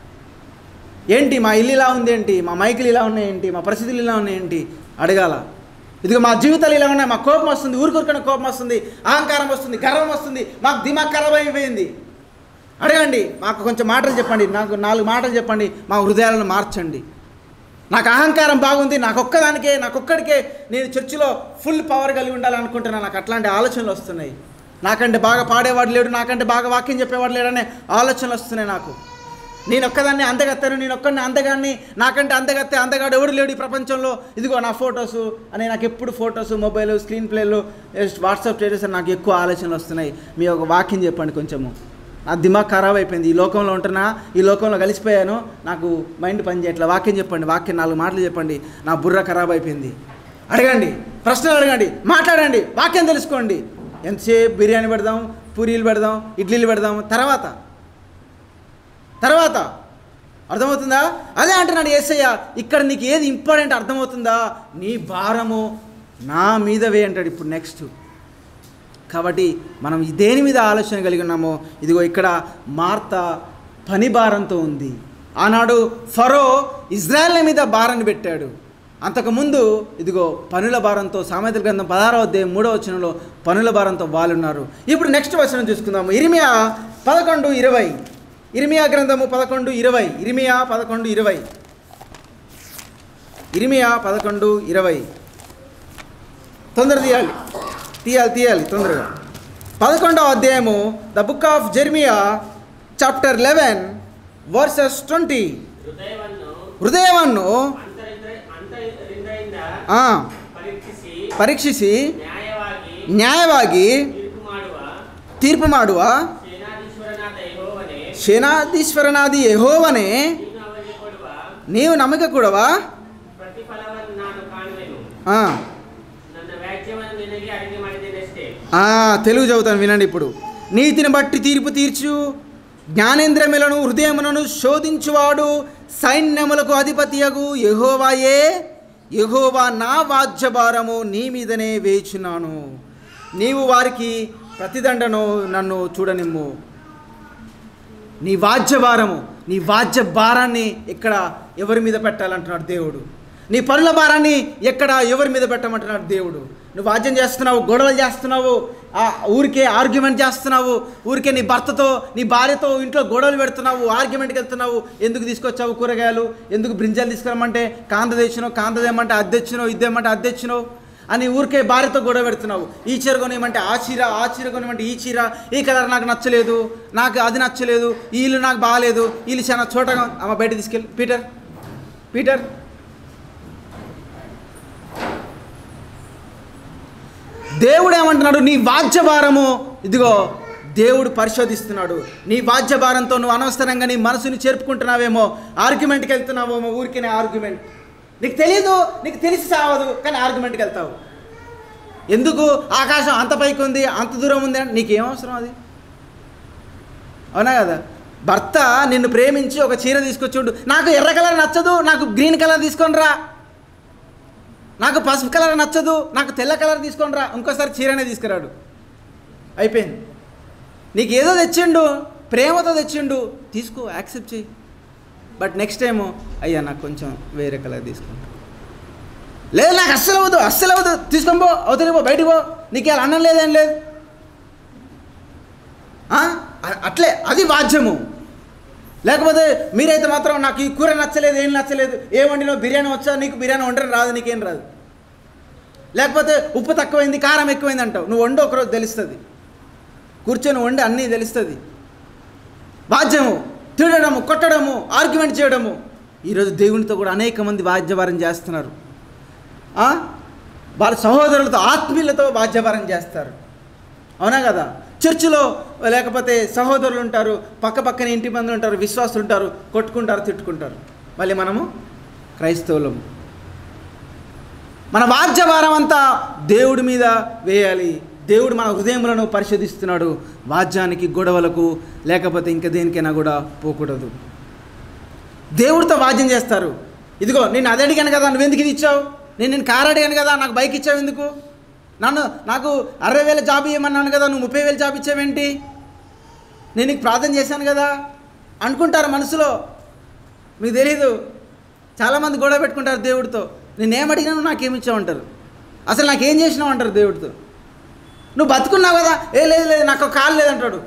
ఏంటి మా ఇల్లు ఇలా ఉంది ఏంటి మా మైకులు ఇలా ఉన్నాయి ఏంటి మా పరిస్థితులు ఇలా ఉన్నాయి ఏంటి అడగాల ఇదిగో మా జీవితాలు ఇలా ఉన్నాయి మా కోపం వస్తుంది ఊరికొరికన కోపం వస్తుంది అహంకారం వస్తుంది గర్వం వస్తుంది మాకు దిమాగ్ ఖరాబ్ అయిపోయింది అడగండి మాకు కొంచెం మాటలు చెప్పండి నాకు నాలుగు మాటలు చెప్పండి మా హృదయాలను మార్చండి నాకు అహంకారం బాగుంది నాకు ఒక్కదానికే నాకు ఒక్కడికే నేను చర్చిలో ఫుల్ పవర్ కలిగి ఉండాలనుకుంటున్నాను నాకు అట్లాంటి ఆలోచనలు వస్తున్నాయి నాకంటే బాగా పాడేవాడు లేడు నాకంటే బాగా వాక్యం చెప్పేవాడు లేడనే ఆలోచనలు వస్తున్నాయి నాకు నేను ఒక్కదాన్ని అందగత్తాను నేను ఒక్కడిని అందగాన్ని నాకంటే అందగత్తే అందగాడు ఎవడు లేడు ఈ ప్రపంచంలో ఇదిగో నా ఫొటోస్ అని నాకు ఎప్పుడు ఫొటోస్ మొబైల్ స్క్రీన్ ప్లేలు వాట్సాప్ స్టేటస్ అని నాకు ఎక్కువ ఆలోచనలు వస్తున్నాయి మీ ఒక వాక్యం చెప్పండి కొంచెము నా దిమాగ్ ఖరాబ్ అయిపోయింది ఈ లోకంలో ఉంటున్నా ఈ లోకంలో కలిసిపోయాను నాకు మైండ్ పని చేయట్లే వాక్యం చెప్పండి వాక్యం నాలుగు మాటలు చెప్పండి నా బుర్ర ఖరాబ్ అయిపోయింది అడగండి ప్రశ్నలు అడగండి మాట్లాడండి వాక్యం తెలుసుకోండి ఎంతసేపు బిర్యానీ పెడదాం పూరీలు పెడదాం ఇడ్లీలు పెడదాం తర్వాత తర్వాత అర్థమవుతుందా అదే అంటున్నాడు ఏసయ్య ఇక్కడ నీకు ఏది ఇంపార్టెంట్ అర్థమవుతుందా నీ భారము నా మీదవే అంటాడు ఇప్పుడు నెక్స్ట్ కాబట్టి మనం ఈ దేని మీద ఆలోచన కలిగి ఉన్నామో ఇదిగో ఇక్కడ మార్త పని భారంతో ఉంది ఆనాడు ఫరో ఇజ్రాయెల్ మీద భారాన్ని పెట్టాడు అంతకుముందు ఇదిగో పనుల భారంతో సామెతల గ్రంథం పదహారవ అధ్యాయం మూడవ వచనంలో పనుల భారంతో వాళ్ళున్నారు ఇప్పుడు నెక్స్ట్ వచనం చూసుకుందాము ఇరిమియా పదకొండు ఇరవై ఇరిమియా గ్రంథము పదకొండు ఇరవై ఇరిమియా పదకొండు ఇరవై ఇరిమియా పదకొండు ఇరవై తొందర తీయాలి తీయాలి తీయాలి తొందరగా పదకొండవ అధ్యాయము the book of Jeremiah chapter eleven verses twenty హృదయವನ್ನು హృదయವನ್ನು ಅಂತರಂಗದಲ್ಲಿ ಆ, ಪರೀಕ್ಷಿಸಿ ಪರೀಕ್ಷಿಸಿ ನ್ಯಾಯವಾಗಿ ನ್ಯಾಯವಾಗಿ ತೀರ್ಪು ಮಾಡುವ ತೀರ್ಪು ಮಾಡುವ ಸೇನಾಧೀಶ್ವರನಾದ ಯೆಹೋವನೇ ಸೇನಾಧೀಶ್ವರನಾದಿ ಯೆಹೋವನೇ ನೀನು ಅವರಿಗೆ ಕೊಡುವ ನೀವು ನಮಗೆ ಕೊಡುವ ಪ್ರತಿಫಲವನ್ನು ನಾನು ಕಾಣುವೆನು ఆ, ನನ್ನ ವ್ಯಾಜ್ಯವನ್ನು ನಿನಗೆ ಅರಿಕೆ ಮಾಡಿದ್ದೇನಷ್ಟೇ ఆ, తెలుగు చదువుతాను వినండి ఇప్పుడు నీతిని బట్టి తీర్పు తీర్చు జ్ఞానేంద్రములను హృదయములను శోధించువాడు సైన్యములకు అధిపతియగు యెహోవాయే యెహోవా నా వాద్యభారము నీ మీదనే వేచున్నాను నీవు వారికి ప్రతిదండను నన్ను చూడనిమ్ము నీ వాద్యభారము నీ వాద్య భారాన్ని ఇక్కడ ఎవరి మీద పెట్టాలంటున్నాడు దేవుడు నీ పనుల భారాన్ని ఎక్కడ ఎవరి మీద పెట్టమంటున్నాడు దేవుడు నువ్వు వాద్యం చేస్తున్నావు గొడవలు చేస్తున్నావు ఆ ఊరికే ఆర్గ్యుమెంట్ చేస్తున్నావు ఊరికే నీ భర్తతో నీ భార్యతో ఇంట్లో గొడవలు పెడుతున్నావు ఆర్గ్యుమెంట్కి వెళ్తున్నావు ఎందుకు తీసుకొచ్చావు కూరగాయలు ఎందుకు బ్రింజాలు తీసుకురమ్మంటే కాంద తెచ్చినావు కాంద తెమ్మంటే అది తెచ్చినావు ఇది తెమ్మంటే అది తెచ్చినావు అని ఊరికే భార్యతో గొడవ పెడుతున్నావు ఈ చీర కొనివ్వమంటే ఆ చీర ఆ చీర కొనివ్వమంటే ఈ చీర ఈ కలర్ నాకు నచ్చలేదు నాకు అది నచ్చలేదు ఈ ఇల్లు నాకు బాగాలేదు వీళ్ళు చాలా చోటగా అమ్మ బయట తీసుకెళ్ళి పీటర్ పీటర్ దేవుడు ఏమంటున్నాడు నీ వాద్యభారము ఇదిగో దేవుడు పరిశోధిస్తున్నాడు నీ వాద్యభారంతో నువ్వు అనవసరంగా నీ మనసుని చేర్పుకుంటున్నావేమో ఆర్గ్యుమెంట్కి వెళ్తున్నావేమో ఊరికే ఆర్గ్యుమెంట్ నీకు తెలియదు నీకు తెలిసి సావదు కానీ ఆర్గ్యుమెంట్కి వెళ్తావు ఎందుకు ఆకాశం అంత పైకి ఉంది అంత దూరం ఉంది అంటే నీకేం అవసరం అది అవునా కదా భర్త నిన్ను ప్రేమించి ఒక చీర తీసుకొచ్చుండు నాకు ఎర్ర కలర్ నచ్చదు నాకు గ్రీన్ కలర్ తీసుకొని రా నాకు పసుపు కలర్ నచ్చదు నాకు తెల్ల కలర్ తీసుకొని రా ఇంకోసారి చీరనే తీసుకురాడు అయిపోయింది నీకు ఏదో తెచ్చిండు ప్రేమతో తెచ్చిండు తీసుకో యాక్సెప్ట్ చేయి బట్ నెక్స్ట్ టైము అయ్యా నాకు కొంచెం వేరే కలర్ తీసుకుంటా లేదు నాకు అస్సలు అవ్వదు అస్సలు అవ్వదు తీసుకొని పో అవతలి పో బయటికి పో నీకు ఇలా అన్నం లేదేం లేదు ఆ? అ- అట్లే అది వాద్యము లేకపోతే మీరైతే మాత్రం నాకు ఈ కూర నచ్చలేదు ఏం నచ్చలేదు ఏ వండినో బిర్యానీ వచ్చా నీకు బిర్యానీ వండడం రాదు నీకేం రాదు లేకపోతే ఉప్పు తక్కువైంది కారం ఎక్కువైంది అంటావు నువ్వు వండు ఒకరోజు తెలుస్తుంది కూర్చొని వండి అన్నీ తెలుస్తుంది వాద్యము తిడడము కొట్టడము ఆర్గ్యుమెంట్ చేయడము ఈరోజు దేవునితో కూడా అనేక మంది వాద్యభారం చేస్తున్నారు ఆ? వాళ్ళ సహోదరులతో ఆత్మీయులతో వాద్యభారం చేస్తారు అవునా కదా చర్చిలో లేకపోతే సహోదరులు ఉంటారు పక్క పక్కన ఇంటి మంది ఉంటారు విశ్వాసులు ఉంటారు కొట్టుకుంటారు తిట్టుకుంటారు మళ్ళీ మనము క్రైస్తవులము మన వాద్యభారం అంతా దేవుడి మీద వేయాలి దేవుడు మన హృదయములను పరిశోధిస్తున్నాడు వాద్యానికి గొడవలకు లేకపోతే ఇంకా దేనికైనా కూడా పోకూడదు దేవుడితో వాద్యం చేస్తారు ఇదిగో నేను అది అడిగాను కదా నువ్వు ఎందుకు ఇది ఇచ్చావు నేను నేను కారు అడిగాను కదా నాకు బైక్ ఇచ్చావు ఎందుకు నన్ను నాకు అరవై వేల జాబ్ ఇవ్వమన్నాను కదా నువ్వు ముప్పై వేల జాబ్ ఇచ్చావేంటి నేను నీకు ప్రార్థన చేశాను కదా అనుకుంటారు మనసులో మీకు తెలీదు చాలామంది గొడవ పెట్టుకుంటారు దేవుడితో నేనేం అడిగినాను నాకేమి ఇచ్చావంటారు అసలు నాకేం చేసినావు అంటారు దేవుడితో నువ్వు బతుకున్నావు కదా ఏ లేదు లేదు నాకు ఒక కాలు లేదంటాడు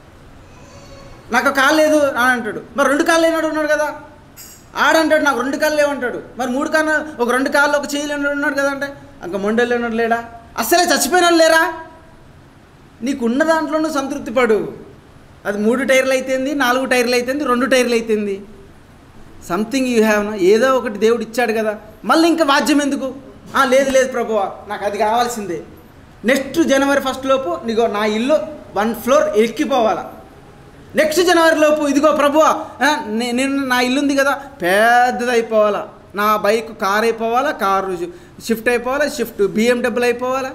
నాకు ఒక కాలు లేదు అని అంటాడు మరి రెండు కాళ్ళు లేనాడు ఉన్నాడు కదా ఆడంటాడు నాకు రెండు కాళ్ళు లేవంటాడు మరి మూడు కాళ్ళు ఒక రెండు కాళ్ళు ఒక చేయి లేనాడు ఉన్నాడు కదా అంటే ఇంకా మొండలు లేనాడు లేడా అసలే చచ్చిపోయిన వాళ్ళు లేరా నీకున్న దాంట్లోనూ సంతృప్తి పడు అది మూడు టైర్లు అయితేంది నాలుగు టైర్లు అయితేంది రెండు టైర్లు అయితేంది సంథింగ్ యూ హ్యావ్ ఏదో ఒకటి దేవుడు ఇచ్చాడు కదా మళ్ళీ ఇంకా వాద్యం ఎందుకు "ఆ, లేదు లేదు ప్రభువా నాకు అది కావాల్సిందే నెక్స్ట్ జనవరి ఫస్ట్ లోపు నీగో నా ఇల్లు వన్ ఫ్లోర్ ఎక్కిపోవాలా నెక్స్ట్ జనవరి లోపు ఇదిగో ప్రభువా ఆ, నే- నేను నా ఇల్లు ఉంది కదా పెద్దది అయిపోవాలా నా బైక్ కార్ అయిపోవాలా కారు షిఫ్ట్ అయిపోవాలా షిఫ్ట్ బిఎండబ్ల్యూ అయిపోవాలా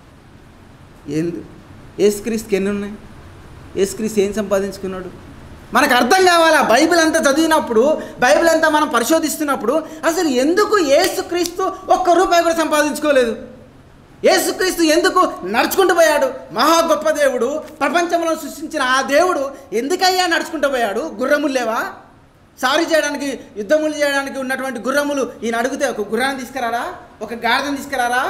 ఏంది ఏసుక్రీస్తుకి ఎన్ని ఉన్నాయి ఏసుక్రీస్తు ఏం సంపాదించుకున్నాడు మనకు అర్థం కావాలా బైబిల్ అంతా చదివినప్పుడు బైబిల్ అంతా మనం పరిశోధిస్తున్నప్పుడు అసలు ఎందుకు ఏసుక్రీస్తు ఒక్క రూపాయి కూడా సంపాదించుకోలేదు యేసుక్రీస్తు ఎందుకు నడుచుకుంటూ పోయాడు మహా గొప్ప దేవుడు ప్రపంచంలో సృష్టించిన ఆ దేవుడు ఎందుకయ్యా నడుచుకుంటూ పోయాడు గుర్రములు లేవా సారీ చేయడానికి యుద్ధములు చేయడానికి ఉన్నటువంటి గుర్రములు ఈయన అడిగితే ఒక గుర్రాన్ని తీసుకురారా ఒక గాడిదని తీసుకురారా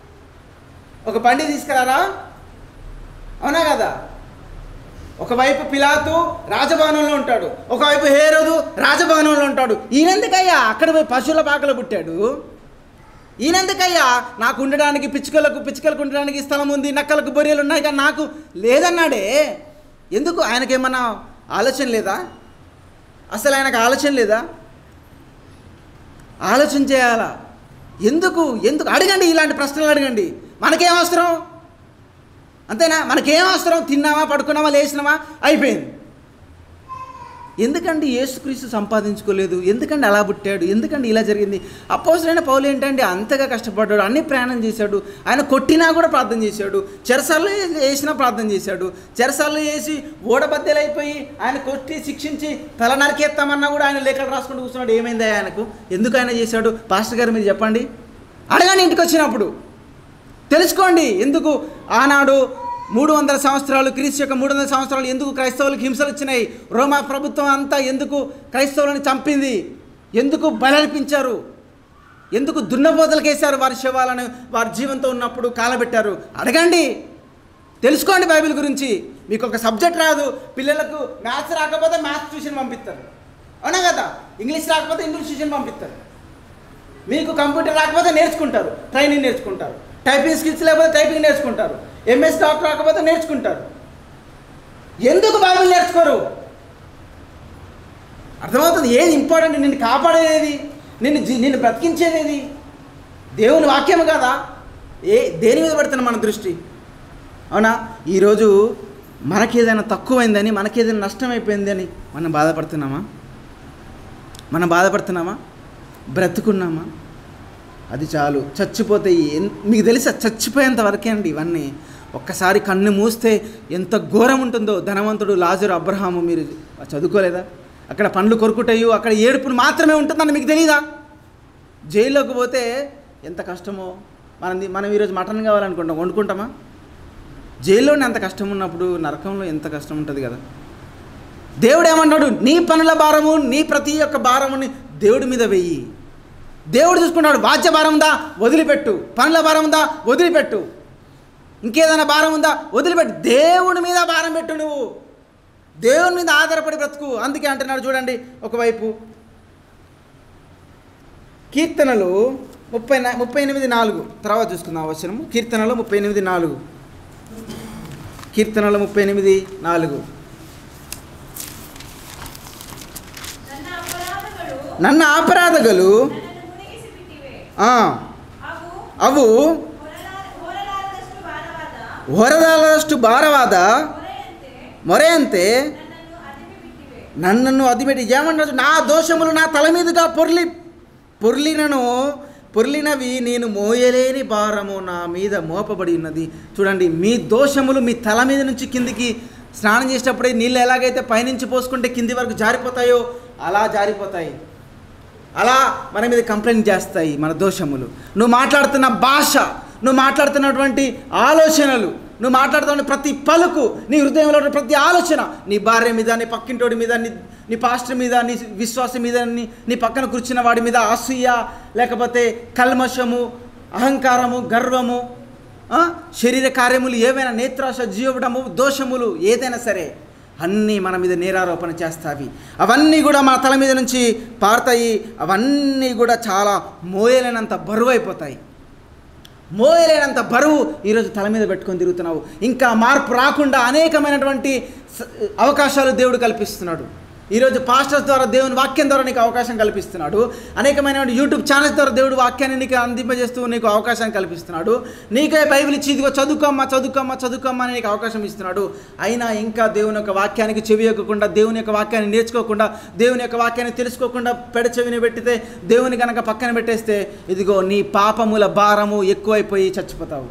ఒక బండి తీసుకురారా అవునా కదా ఒకవైపు పిలాతు రాజభవనంలో ఉంటాడు ఒకవైపు హేరోదు రాజభవనంలో ఉంటాడు ఈయనెందుకయ్యా అక్కడ పోయి పశువుల పాకలో పుట్టాడు ఈయనెందుకయ్యా నాకు ఉండడానికి పిచ్చుకలకు పిచ్చుకలకు ఉండడానికి స్థలం ఉంది నక్కలకు బొరియలు ఉన్నాయి కానీ నాకు లేదన్నాడే ఎందుకు ఆయనకేమన్నా ఆలోచన లేదా అసలు ఆయనకు ఆలోచన లేదా ఆలోచన చేయాలా ఎందుకు ఎందుకు అడగండి ఇలాంటి ప్రశ్నలు అడగండి మనకేం అవసరం అంతేనా మనకేం అవసరం తిన్నామా పడుకున్నామా లేచినామా అయిపోయింది ఎందుకండి యేసుక్రీస్తు సంపాదించుకోలేదు ఎందుకండి అలా పుట్టాడు ఎందుకండి ఇలా జరిగింది అపోసరైన పౌలు ఏంటంటే అంతగా కష్టపడ్డాడు అన్ని ప్రయాణం చేశాడు ఆయన కొట్టినా కూడా ప్రార్థన చేశాడు చెరసాల్లో వేసినా ప్రార్థన చేశాడు చెరసాల్లో వేసి ఓడబద్దెలైపోయి ఆయన కొట్టి శిక్షించి తల నరికేస్తామన్నా కూడా ఆయన లేఖలు రాసుకుంటూ కూర్చున్నాడు ఏమైంది ఆయనకు ఎందుకు ఆయన చేశాడు పాస్టర్ గారు మీరు చెప్పండి అడగండి ఇంటికి వచ్చినప్పుడు తెలుసుకోండి ఎందుకు ఆనాడు మూడు వందల సంవత్సరాలు క్రీస్తు యొక్క మూడు వందల సంవత్సరాలు ఎందుకు క్రైస్తవులకు హింసలు వచ్చినాయి రోమా ప్రభుత్వం అంతా ఎందుకు క్రైస్తవులను చంపింది ఎందుకు బలర్పించారు ఎందుకు దున్నపోతలకేశారు వారి శవాలను వారి జీవంతో ఉన్నప్పుడు కాలబెట్టారు అడగండి తెలుసుకోండి బైబిల్ గురించి మీకు ఒక సబ్జెక్ట్ రాదు పిల్లలకు మ్యాథ్స్ రాకపోతే మ్యాథ్స్ ట్యూషన్ పంపిస్తారు అవునా కదా ఇంగ్లీష్ రాకపోతే ఇంగ్లీష్ ట్యూషన్ పంపిస్తారు మీకు కంప్యూటర్ రాకపోతే నేర్చుకుంటారు ట్రైనింగ్ నేర్చుకుంటారు టైపింగ్ స్కిల్స్ లేకపోతే టైపింగ్ నేర్చుకుంటారు ఎంఎస్ డాక్టర్ రాకపోతే నేర్చుకుంటారు ఎందుకు బైబిల్ నేర్చుకోరు అర్థమవుతుంది ఏది ఇంపార్టెంట్ నిన్ను కాపాడేది నిన్ను జీ- నిన్ను బ్రతికించేది దేవుని వాక్యం కదా ఏ దేని మీద పెడుతున్నా మన దృష్టి అవునా ఈరోజు మనకేదైనా తక్కువైందని మనకేదైనా నష్టం అయిపోయిందని మనం బాధపడుతున్నామా మనం బాధపడుతున్నామా బ్రతుకున్నామా అది చాలు చచ్చిపోతే ఎన్- మీకు తెలుసా చచ్చిపోయేంత వరకే అండి ఇవన్నీ ఒక్కసారి కన్ను మూస్తే ఎంత ఘోరం ఉంటుందో ధనవంతుడు లాజరు అబ్రహాము మీరు చదువుకోలేదా అక్కడ పండ్లు కొరుకుటయ్యు అక్కడ ఏడుపును మాత్రమే ఉంటుందని మీకు తెలియదా జైల్లోకి పోతే ఎంత కష్టమో మనం మనం ఈరోజు మటన్ కావాలనుకుంటాం వండుకుంటామా జైల్లోనే అంత కష్టం ఉన్నప్పుడు నరకంలో ఎంత కష్టం ఉంటుంది కదా దేవుడు ఏమన్నాడు నీ పనుల భారము నీ ప్రతి ఒక్క భారముని దేవుడి మీద వెయ్యి దేవుడు చూసుకున్నాడు వాద్య భారం ఉందా వదిలిపెట్టు పనుల భారం ఉందా వదిలిపెట్టు ఇంకేదైనా భారం ఉందా వదిలిపెట్టు దేవుడి మీద భారం పెట్టు నువ్వు దేవుని మీద ఆధారపడి బ్రతుకు అందుకే అంటున్నాడు చూడండి ఒకవైపు కీర్తనలు ముప్పై నా- ముప్పై ఎనిమిది నాలుగు తర్వాత చూసుకుందాం అవసరము కీర్తనలు ముప్పై ఎనిమిది నాలుగు కీర్తనలు ముప్పై ఎనిమిది నాలుగు ನನ್ನ ಅಪರಾಧಗಳು నన్ను అపరాధగలు ನನ್ನನ್ನು ಮುಳುಗಿಸಿ ಬಿಟ್ಟಿವೆ ఆ, ಅವು అವು ಹೊರಲಾರ- ಹೊರಲಾರದಷ್ಟು ಭಾರವಾದ వరదలಷ್ಟು భారవాద ಹೊರೆಯಂತೆ మొరేంతే ನನ್ನನ್ನು ಅದಿಮಿ ಬಿಟ್ಟಿವೆ నన్ను అదిపెట్టి ఏమన్నాడు నా దోషములు నా తల మీదుగా పొర్లి పొర్లినను పొర్లినవి నేను మోయలేని భారము నా మీద మోపబడి ఉన్నది చూడండి మీ దోషములు మీ తల మీద నుంచి కిందికి స్నానం చేసేటప్పుడే నీళ్ళు ఎలాగైతే పైనుంచి పోసుకుంటే కింది వరకు జారిపోతాయో అలా జారిపోతాయి అలా మన మీద కంప్లైంట్ చేస్తాయి మన దోషములు నువ్వు మాట్లాడుతున్న భాష నువ్వు మాట్లాడుతున్నటువంటి ఆలోచనలు నువ్వు మాట్లాడుతున్న ప్రతి పలుకు నీ హృదయంలో ఉన్న ప్రతి ఆలోచన నీ భార్య మీద నీ పక్కింటోడి మీద నీ నీ పాస్టర్ మీద నీ విశ్వాసం మీద నీ నీ పక్కన కూర్చున్న వాడి మీద అసూయ లేకపోతే కల్మషము అహంకారము గర్వము ఆ, శరీర కార్యములు ఏవైనా నేత్రాశ జీవడము దోషములు ఏదైనా సరే అన్నీ మన మీద నేరారోపణ చేస్తావి అవన్నీ కూడా మన తల మీద నుంచి పారుతాయి అవన్నీ కూడా చాలా మోయలేనంత బరువు అయిపోతాయి మోయలేనంత బరువు ఈరోజు తల మీద పెట్టుకొని తిరుగుతున్నావు ఇంకా మార్పు రాకుండా అనేకమైనటువంటి స- అవకాశాలు దేవుడు కల్పిస్తున్నాడు ఈరోజు పాస్టర్స్ ద్వారా దేవుని వాక్యం ద్వారా నీకు అవకాశం కల్పిస్తున్నాడు అనేకమైన యూట్యూబ్ ఛానల్స్ ద్వారా దేవుడు వాక్యాన్ని నీకు అందింపజేస్తూ నీకు అవకాశం కల్పిస్తున్నాడు నీకే బైబిల్ ఇచ్చి ఇదిగో చదువుకోమ్మా చదువుకోమ్మా చదువుకోమ్మా అని నీకు అవకాశం ఇస్తున్నాడు అయినా ఇంకా దేవుని యొక్క వాక్యానికి చెవి ఎక్కకుండా దేవుని యొక్క వాక్యాన్ని నేర్చుకోకుండా దేవుని యొక్క వాక్యాన్ని తెలుసుకోకుండా పెడ చెవిని పెట్టితే దేవుని కనుక పక్కన పెట్టేస్తే ఇదిగో నీ పాపముల భారము ఎక్కువైపోయి చచ్చిపోతావు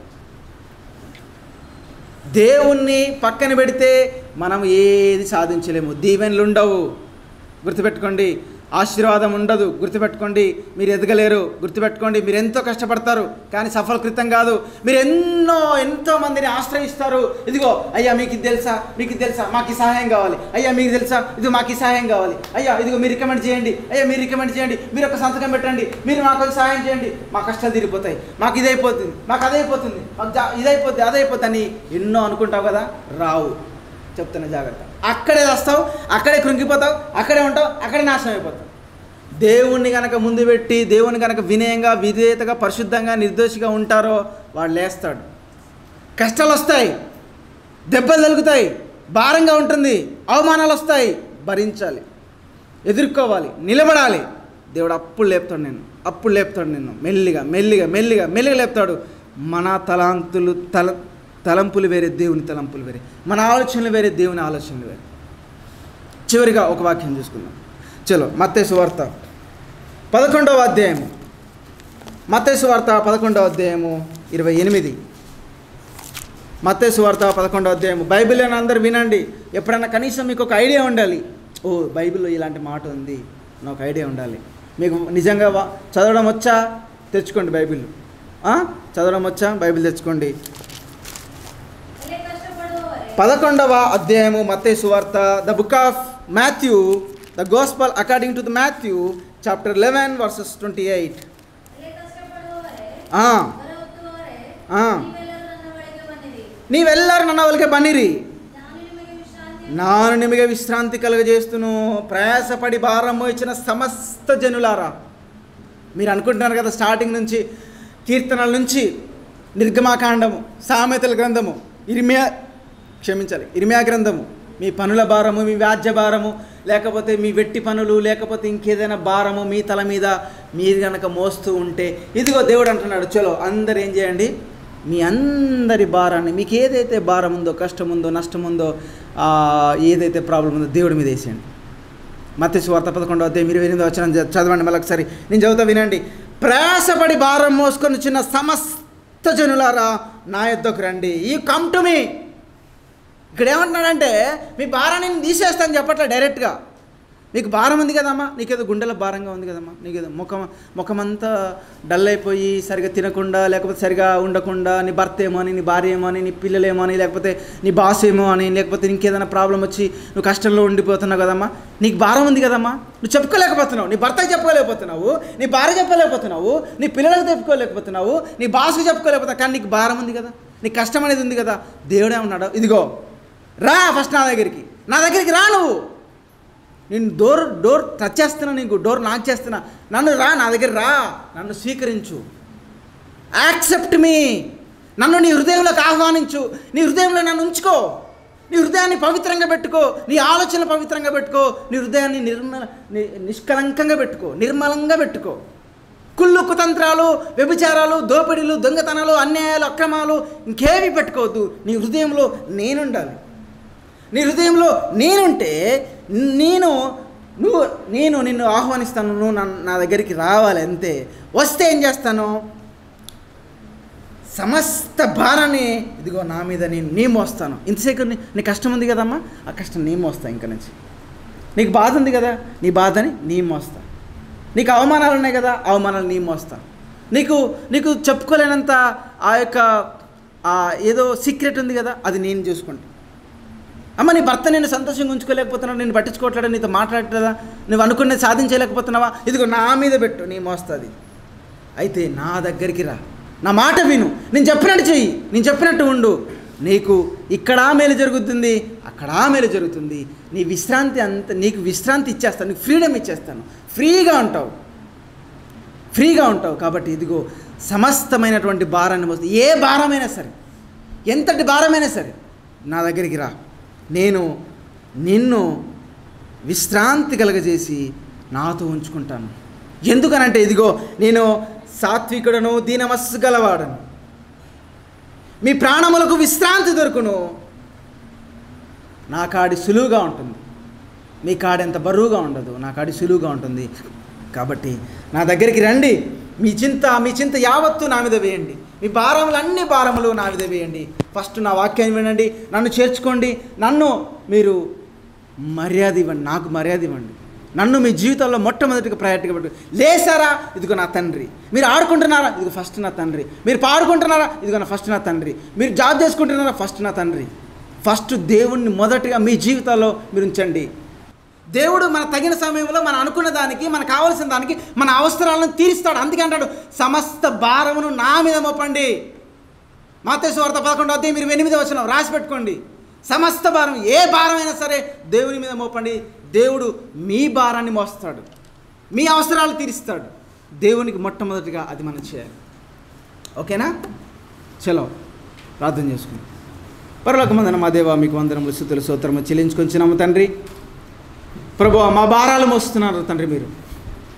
దేవుణ్ణి పక్కన పెడితే మనం ఏది సాధించలేము దీవెనలు ఉండవు గుర్తుపెట్టుకోండి ఆశీర్వాదం ఉండదు గుర్తుపెట్టుకోండి మీరు ఎదగలేరు గుర్తుపెట్టుకోండి మీరు ఎంతో కష్టపడతారు కానీ సఫలకృతం కాదు మీరు ఎన్నో ఎంతో మందిని ఆశ్రయిస్తారు ఇదిగో అయ్యా మీకు ఇది తెలుసా మీకు ఇది తెలుసా మాకు ఈ సహాయం కావాలి అయ్యా మీకు తెలుసా ఇది మాకు ఈ సహాయం కావాలి అయ్యా ఇదిగో మీరు రికమెండ్ చేయండి అయ్యా మీరు రికమెండ్ చేయండి మీరు ఒక సంతకం పెట్టండి మీరు మాకు కొంచెం సహాయం చేయండి మా కష్టాలు తీరిపోతాయి మాకు ఇదైపోతుంది మాకు అదైపోతుంది మాకు జా- ఇదైపోద్ది అదైపోద్ది అని ఎన్నో అనుకుంటావు కదా రావు చెప్తున్నా జాగ్రత్త అక్కడే వస్తావు అక్కడే కృంగిపోతావు అక్కడే ఉంటావు అక్కడే నాశనం అయిపోతావు దేవుణ్ణి కనుక ముందు పెట్టి దేవుని కనుక వినయంగా విధేయతగా పరిశుద్ధంగా నిర్దోషిగా ఉంటారో వాడు లేస్తాడు కష్టాలు వస్తాయి దెబ్బలు తగులుతాయి భారంగా ఉంటుంది అవమానాలు వస్తాయి భరించాలి ఎదుర్కోవాలి నిలబడాలి దేవుడు అప్పుడు లేపుతాడు నేను అప్పుడు లేపుతాడు నిన్ను మెల్లిగా మెల్లిగా మెల్లిగా మెల్లిగా లేపుతాడు మన తలాంతులు తల తలంపులు వేరే దేవుని తలంపులు వేరే మన ఆలోచనలు వేరే దేవుని ఆలోచనలు వేరే చివరిగా ఒక వాక్యం చూసుకుందాం చలో మత్తేసు వార్త పదకొండవ అధ్యాయము మత్తేసు వార్త పదకొండవ అధ్యాయము ఇరవై ఎనిమిది మత్తేసు వార్త పదకొండవ అధ్యాయము బైబిల్ అని అందరు వినండి ఎప్పుడైనా కనీసం మీకు ఒక ఐడియా ఉండాలి ఓ బైబిల్లో ఇలాంటి మాట ఉంది నాకు ఐడియా ఉండాలి మీకు నిజంగా వా- చదవడం వచ్చా తెచ్చుకోండి బైబిల్ ఆ? చదవడం వచ్చా బైబిల్ తెచ్చుకోండి ఎలే కష్టపడువరే పదకొండవ అధ్యాయము మత్తేసు వార్త the book of Matthew the gospel according to the Matthew chapter eleven verses twenty eight ಎಲೆ ಕಷ್ಟಪಡುವವರೇ ఆ. ಬರುವವರೇ ఆ. ನೀವೆಲ್ಲರೂ ನನ್ನ ಬಳಿಗೆ ಬನ್ನಿರಿ నీవెల్లారు నన్న వాళ్ళకి బనిరి ನಾನು ನಿಮಗೆ ವಿಶ್ರಾಂತಿ నాను నిమిగ విశ్రాంతి కలుగజేస్తును ప్రయాసపడి భారము ఇచ్చిన సమస్త జనులారా మీరు అనుకుంటున్నారు కదా స్టార్టింగ్ నుంచి కీర్తనల నుంచి నిర్గమాకాండము సామెతల గ్రంథము ఇరిమియా క్షమించాలి ఇరిమియా గ్రంథము మీ పనుల భారము మీ వ్యాజ్య భారము లేకపోతే మీ వెట్టి పనులు లేకపోతే ఇంకేదైనా భారము మీ తల మీద మీరు కనుక మోస్తూ ఉంటే ఇదిగో దేవుడు అంటున్నాడు చలో అందరు ఏం చేయండి మీ అందరి భారాన్ని మీకు ఏదైతే భారం ఉందో కష్టం ఉందో నష్టం ఉందో ఆ, ఏదైతే ప్రాబ్లం ఉందో దేవుడి మీద వేసేయండి మత్స్సు వార్త పదకొండవ అధ్యాయం ఇరవై ఎనిమిది వచ్చిన చదవండి మళ్ళీ ఒకసారి నేను చదువుతా వినండి ప్రయాసపడి భారం మోసుకొని చిన్న సమస్త జనులారా నా యొద్దకు రండి ఈ కమ్ టు మీ ఇక్కడ ఏమంటున్నాడంటే మీ భారాన్ని నేను తీసేస్తాను చెప్పట్లే డైరెక్ట్గా నీకు భారం ఉంది కదమ్మా నీకేదో గుండెల భారంగా ఉంది కదమ్మా నీకేదో ముఖం ముఖమంతా డల్ అయిపోయి సరిగా తినకుండా లేకపోతే సరిగా ఉండకుండా నీ భర్త ఏమో అని నీ భార్య ఏమో అని నీ పిల్లలేమో అని లేకపోతే నీ బాస్ ఏమో అని లేకపోతే ఇంకేదైనా ప్రాబ్లం వచ్చి నువ్వు కష్టంలో ఉండిపోతున్నావు కదమ్మా నీకు భారం ఉంది కదమ్మా నువ్వు చెప్పుకోలేకపోతున్నావు నీ భర్తకి చెప్పుకోలేకపోతున్నావు నీ భార్య చెప్పలేకపోతున్నావు నీ పిల్లలకు చెప్పుకోలేకపోతున్నావు నీ బాస్కి చెప్పుకోలేకపోతున్నావు కానీ నీకు భారం ఉంది కదా నీకు కష్టం అనేది ఉంది కదా దేవుడే ఉన్నాడు ఇదిగో రా ఫస్ట్ నా దగ్గరికి నా దగ్గరికి రా నువ్వు నేను డోర్ డోర్ టచ్ చేస్తున్నా నీకు డోర్ నాక్ చేస్తున్నా నన్ను రా నా దగ్గర రా నన్ను స్వీకరించు యాక్సెప్ట్ మీ నన్ను నీ హృదయంలోకి ఆహ్వానించు నీ హృదయంలో నన్ను ఉంచుకో నీ హృదయాన్ని పవిత్రంగా పెట్టుకో నీ ఆలోచనలు పవిత్రంగా పెట్టుకో నీ హృదయాన్ని నిర్మల ని- నిష్కలంకంగా పెట్టుకో నిర్మలంగా పెట్టుకో కుళ్ళు కుతంత్రాలు వ్యభిచారాలు దోపిడీలు దొంగతనాలు అన్యాయాలు అక్రమాలు ఇంకేవి పెట్టుకోవద్దు నీ హృదయంలో నేనుండాలి నీ హృదయంలో నేనుంటే నేను నువ్వు నేను నిన్ను ఆహ్వానిస్తాను నువ్వు నన్ను నా దగ్గరికి రావాలి అంతే వస్తే ఏం చేస్తాను సమస్త భారాన్ని ఇదిగో నా మీద నేను నీ మోస్తాను ఇంతసేపు నీ నీ కష్టం ఉంది కదమ్మా ఆ కష్టం నీ మోస్తా ఇంక నుంచి నీకు బాధ ఉంది కదా నీ బాధని నీ మోస్తా నీకు అవమానాలు ఉన్నాయి కదా అవమానాలు నీ మోస్తా నీకు నీకు చెప్పుకోలేనంత ఆ యొక్క ఆ ఏదో సీక్రెట్ ఉంది కదా అది నేను చూసుకుంటా అమ్మ నీ భర్త నేను సంతోషంగా ఉంచుకోలేకపోతున్నావు నేను పట్టించుకోవట్లేదా నీతో మాట్లాడట్లేదా నువ్వు అనుకున్నది సాధించలేకపోతున్నావా ఇదిగో నా మీద పెట్టు నీ మోస్తుంది అయితే నా దగ్గరికి రా నా మాట విను నేను చెప్పినట్టు చెయ్యి నేను చెప్పినట్టు ఉండు నీకు ఇక్కడ మేలు జరుగుతుంది అక్కడ మేలు జరుగుతుంది నీ విశ్రాంతి అంత నీకు విశ్రాంతి ఇచ్చేస్తాను నీకు ఫ్రీడమ్ ఇచ్చేస్తాను ఫ్రీగా ఉంటావు ఫ్రీగా ఉంటావు కాబట్టి ఇదిగో సమస్తమైనటువంటి భారాన్ని మోస్తుంది ఏ భారమైనా సరే ఎంతటి భారమైనా సరే నా దగ్గరికి రా నేను నిన్ను విశ్రాంతి కలగజేసి నాతో ఉంచుకుంటాను ఎందుకనంటే ఇదిగో నేను సాత్వికుడను దీనమస్సు గలవాడను మీ ప్రాణములకు విశ్రాంతి దొరుకును నా కాడి సులువుగా ఉంటుంది మీ కాడి ఎంత బరువుగా ఉండదు నా కాడి సులువుగా ఉంటుంది కాబట్టి నా దగ్గరికి రండి మీ చింత మీ చింత యావత్తు నా మీద వేయండి మీ భారములు అన్ని భారములు నా మీద వేయండి ఫస్ట్ నా వాక్యాన్ని వినండి నన్ను చేర్చుకోండి నన్ను మీరు మర్యాద ఇవ్వండి నాకు మర్యాద ఇవ్వండి నన్ను మీ జీవితంలో మొట్టమొదటిగా ప్రయారిటీగా పెట్టు లేసారా ఇదిగో నా తండ్రి మీరు ఆడుకుంటున్నారా ఇదిగో ఫస్ట్ నా తండ్రి మీరు పాడుకుంటున్నారా ఇదిగో నా ఫస్ట్ నా తండ్రి మీరు జాబ్ చేసుకుంటున్నారా ఫస్ట్ నా తండ్రి ఫస్ట్ దేవుణ్ణి మొదటిగా మీ జీవితాల్లో మీరు ఉంచండి దేవుడు మన తగిన సమయంలో మనం అనుకున్న దానికి మనకు కావలసిన దానికి మన అవసరాలను తీరుస్తాడు అందుకే అంటాడు సమస్త భారమును నా మీద మోపండి మాతేశ్వ వార్త పదకొండు అధ్యాయం మీరు ఎనిమిది వచ్చిన రాసి పెట్టుకోండి సమస్త భారం ఏ భారమైనా సరే దేవుని మీద మోపండి దేవుడు మీ భారాన్ని మోస్తాడు మీ అవసరాలు తీరుస్తాడు దేవునికి మొట్టమొదటిగా అది మనం చేయాలి ఓకేనా చలో ప్రార్థన చేసుకుందాం పరలోకమందన మా దేవ మీకు వందనములు స్థుతులు సూత్రము చెల్లించుకొచ్చినాము తండ్రి ప్రభు మా భారాలు మోస్తున్నారు తండ్రి మీరు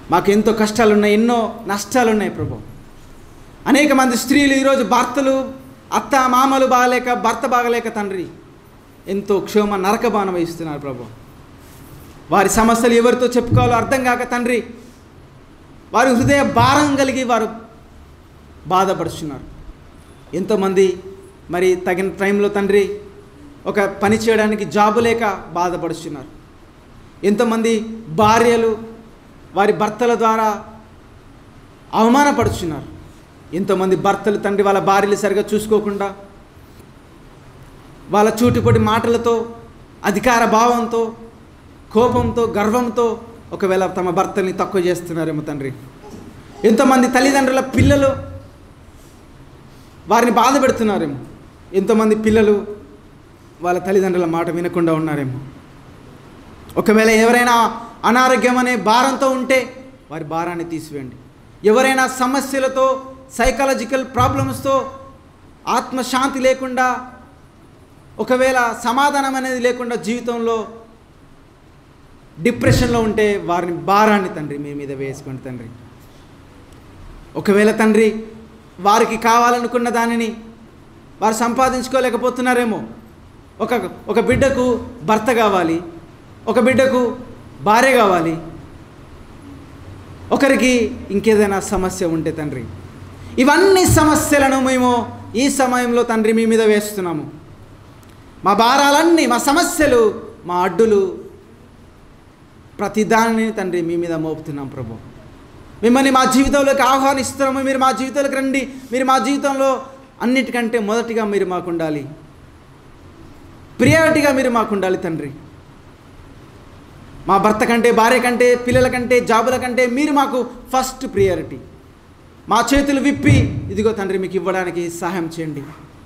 మాకు ఎంతో కష్టాలు ఉన్నాయి ఎన్నో నష్టాలు ఉన్నాయి ప్రభు అనేక మంది స్త్రీలు ఈరోజు భర్తలు అత్త మామలు బాగలేక భర్త బాగలేక తండ్రి ఎంతో క్షోమ నరకబానం వహిస్తున్నారు ప్రభు వారి సమస్యలు ఎవరితో చెప్పుకోవాలో అర్థం కాక తండ్రి వారి హృదయ భారం కలిగి వారు బాధపడుతున్నారు ఎంతోమంది మరి తగిన టైంలో తండ్రి ఒక పని చేయడానికి జాబు లేక బాధపడుతున్నారు ఎంతోమంది భార్యలు వారి భర్తల ద్వారా అవమానపడుచున్నారు ఎంతోమంది భర్తలు తండ్రి వాళ్ళ భార్యలు సరిగా చూసుకోకుండా వాళ్ళ చూటిపొటి మాటలతో అధికార భావంతో కోపంతో గర్వంతో ఒకవేళ తమ భర్తల్ని తక్కువ చేస్తున్నారేమో తండ్రి ఎంతోమంది తల్లిదండ్రుల పిల్లలు వారిని బాధ పెడుతున్నారేమో ఎంతోమంది పిల్లలు వాళ్ళ తల్లిదండ్రుల మాట వినకుండా ఉన్నారేమో ఒకవేళ ఎవరైనా అనారోగ్యం అనే భారంతో ఉంటే వారి భారాన్ని తీసివేయండి ఎవరైనా సమస్యలతో సైకాలజికల్ ప్రాబ్లమ్స్తో ఆత్మశాంతి లేకుండా ఒకవేళ సమాధానం అనేది లేకుండా జీవితంలో డిప్రెషన్లో ఉంటే వారిని భారాన్ని తండ్రి మీ మీద వేసుకోండి తండ్రి ఒకవేళ తండ్రి వారికి కావాలనుకున్న దానిని వారు సంపాదించుకోలేకపోతున్నారేమో ఒక ఒక బిడ్డకు భర్త కావాలి ఒక బిడ్డకు భార్య కావాలి ఒకరికి ఇంకేదైనా సమస్య ఉంటే తండ్రి ఇవన్నీ సమస్యలను మేము ఈ సమయంలో తండ్రి మీ మీద వేస్తున్నాము మా భారాలన్నీ మా సమస్యలు మా అడ్డులు ప్రతి దానిని తండ్రి మీ మీద మోపుతున్నాం ప్రభు మిమ్మల్ని మా జీవితంలోకి ఆహ్వానిస్తున్నాము మీరు మా జీవితంలోకి రండి మీరు మా జీవితంలో అన్నిటికంటే మొదటిగా మీరు మాకు ఉండాలి ప్రియారిటీగా మీరు మాకు ఉండాలి తండ్రి మా భర్త కంటే భార్య కంటే పిల్లల కంటే జాబుల కంటే మీరు మాకు ఫస్ట్ ప్రియారిటీ మా చేతులు విప్పి ఇదిగో తండ్రి మీకు ఇవ్వడానికి సహాయం చేయండి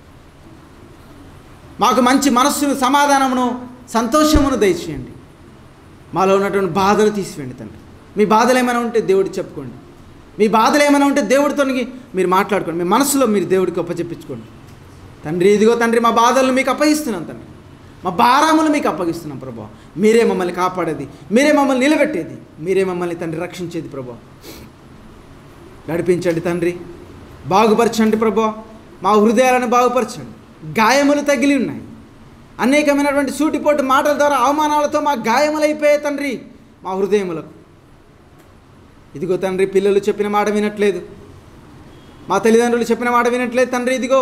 మాకు మంచి మనస్సును సమాధానమును సంతోషమును దయచేయండి మాలో ఉన్నటువంటి బాధలు తీసివేయండి తండ్రి మీ బాధలు ఏమైనా ఉంటే దేవుడు చెప్పుకోండి మీ బాధలు ఏమైనా ఉంటే దేవుడితో మీరు మాట్లాడుకోండి మీ మనసులో మీరు దేవుడికి అప్పచెప్పించుకోండి తండ్రి ఇదిగో తండ్రి మా బాధలను మీకు అప్పగిస్తున్నాం తండ్రి మా భారములు మీకు అప్పగిస్తున్నాం ప్రభా మీరే మమ్మల్ని కాపాడేది మీరే మమ్మల్ని నిలబెట్టేది మీరే మమ్మల్ని తండ్రి రక్షించేది ప్రభా నడిపించండి తండ్రి బాగుపరచండి ప్రభా మా హృదయాలను బాగుపరచండి గాయములు తగిలి ఉన్నాయి అనేకమైనటువంటి సూటిపోటు మాటల ద్వారా అవమానాలతో మా గాయములైపోయే తండ్రి మా హృదయములకు ఇదిగో తండ్రి పిల్లలు చెప్పిన మాట వినట్లేదు మా తల్లిదండ్రులు చెప్పిన మాట వినట్లేదు తండ్రి ఇదిగో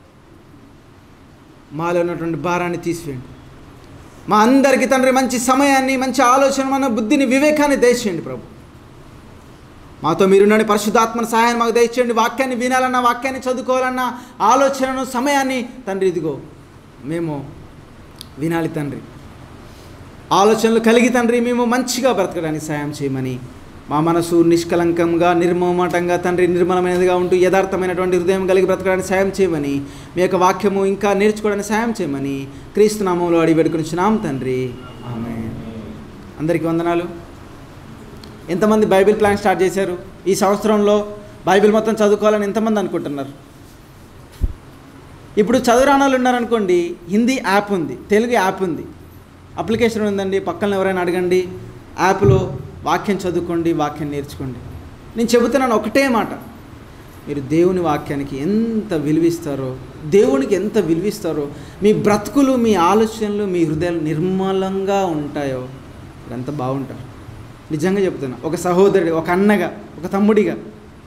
మాలో ఉన్నటువంటి భారాన్ని తీసివేయండి మా అందరికీ తండ్రి మంచి సమయాన్ని మంచి ఆలోచన మన బుద్ధిని వివేకాన్ని దయచేయండి ప్రభు మాతో మీరున్న పరిశుద్ధాత్మన సహాయాన్ని మాకు దయచేయండి వాక్యాన్ని వినాలన్నా వాక్యాన్ని చదువుకోవాలన్నా ఆలోచనను సమయాన్ని తండ్రి ఇదిగో మేము వినాలి తండ్రి ఆలోచనలు కలిగి తండ్రి మేము మంచిగా బ్రతకడానికి సాయం చేయమని మా మనసు నిష్కలంకంగా నిర్మమాటంగా తండ్రి నిర్మలమైనదిగా ఉంటూ యథార్థమైనటువంటి హృదయం కలిగి బ్రతకడానికి సాయం చేయమని మీ యొక్క వాక్యము ఇంకా నేర్చుకోవడానికి సాయం చేయమని క్రీస్తు నామంలో అడిగి పెట్టుకునిచున్నాం తండ్రి ఆమె అందరికీ వందనాలు ఎంతమంది బైబిల్ ప్లాన్ స్టార్ట్ చేశారు ఈ సంవత్సరంలో బైబిల్ మొత్తం చదువుకోవాలని ఎంతమంది అనుకుంటున్నారు ఇప్పుడు చదువురాని వాళ్ళు ఉన్నారనుకోండి హిందీ యాప్ ఉంది తెలుగు యాప్ ఉంది అప్లికేషన్ ఉందండి పక్కన ఎవరైనా అడగండి యాప్లో వాక్యం చదువుకోండి వాక్యం నేర్చుకోండి నేను చెబుతున్నాను ఒకటే మాట మీరు దేవుని వాక్యానికి ఎంత విలువిస్తారో దేవునికి ఎంత విలువిస్తారో మీ బ్రతుకులు మీ ఆలోచనలు మీ హృదయాలు నిర్మలంగా ఉంటాయో మీరు ఎంత బాగుంటారు నిజంగా చెప్తున్నా ఒక సహోదరుడు ఒక అన్నగా ఒక తమ్ముడిగా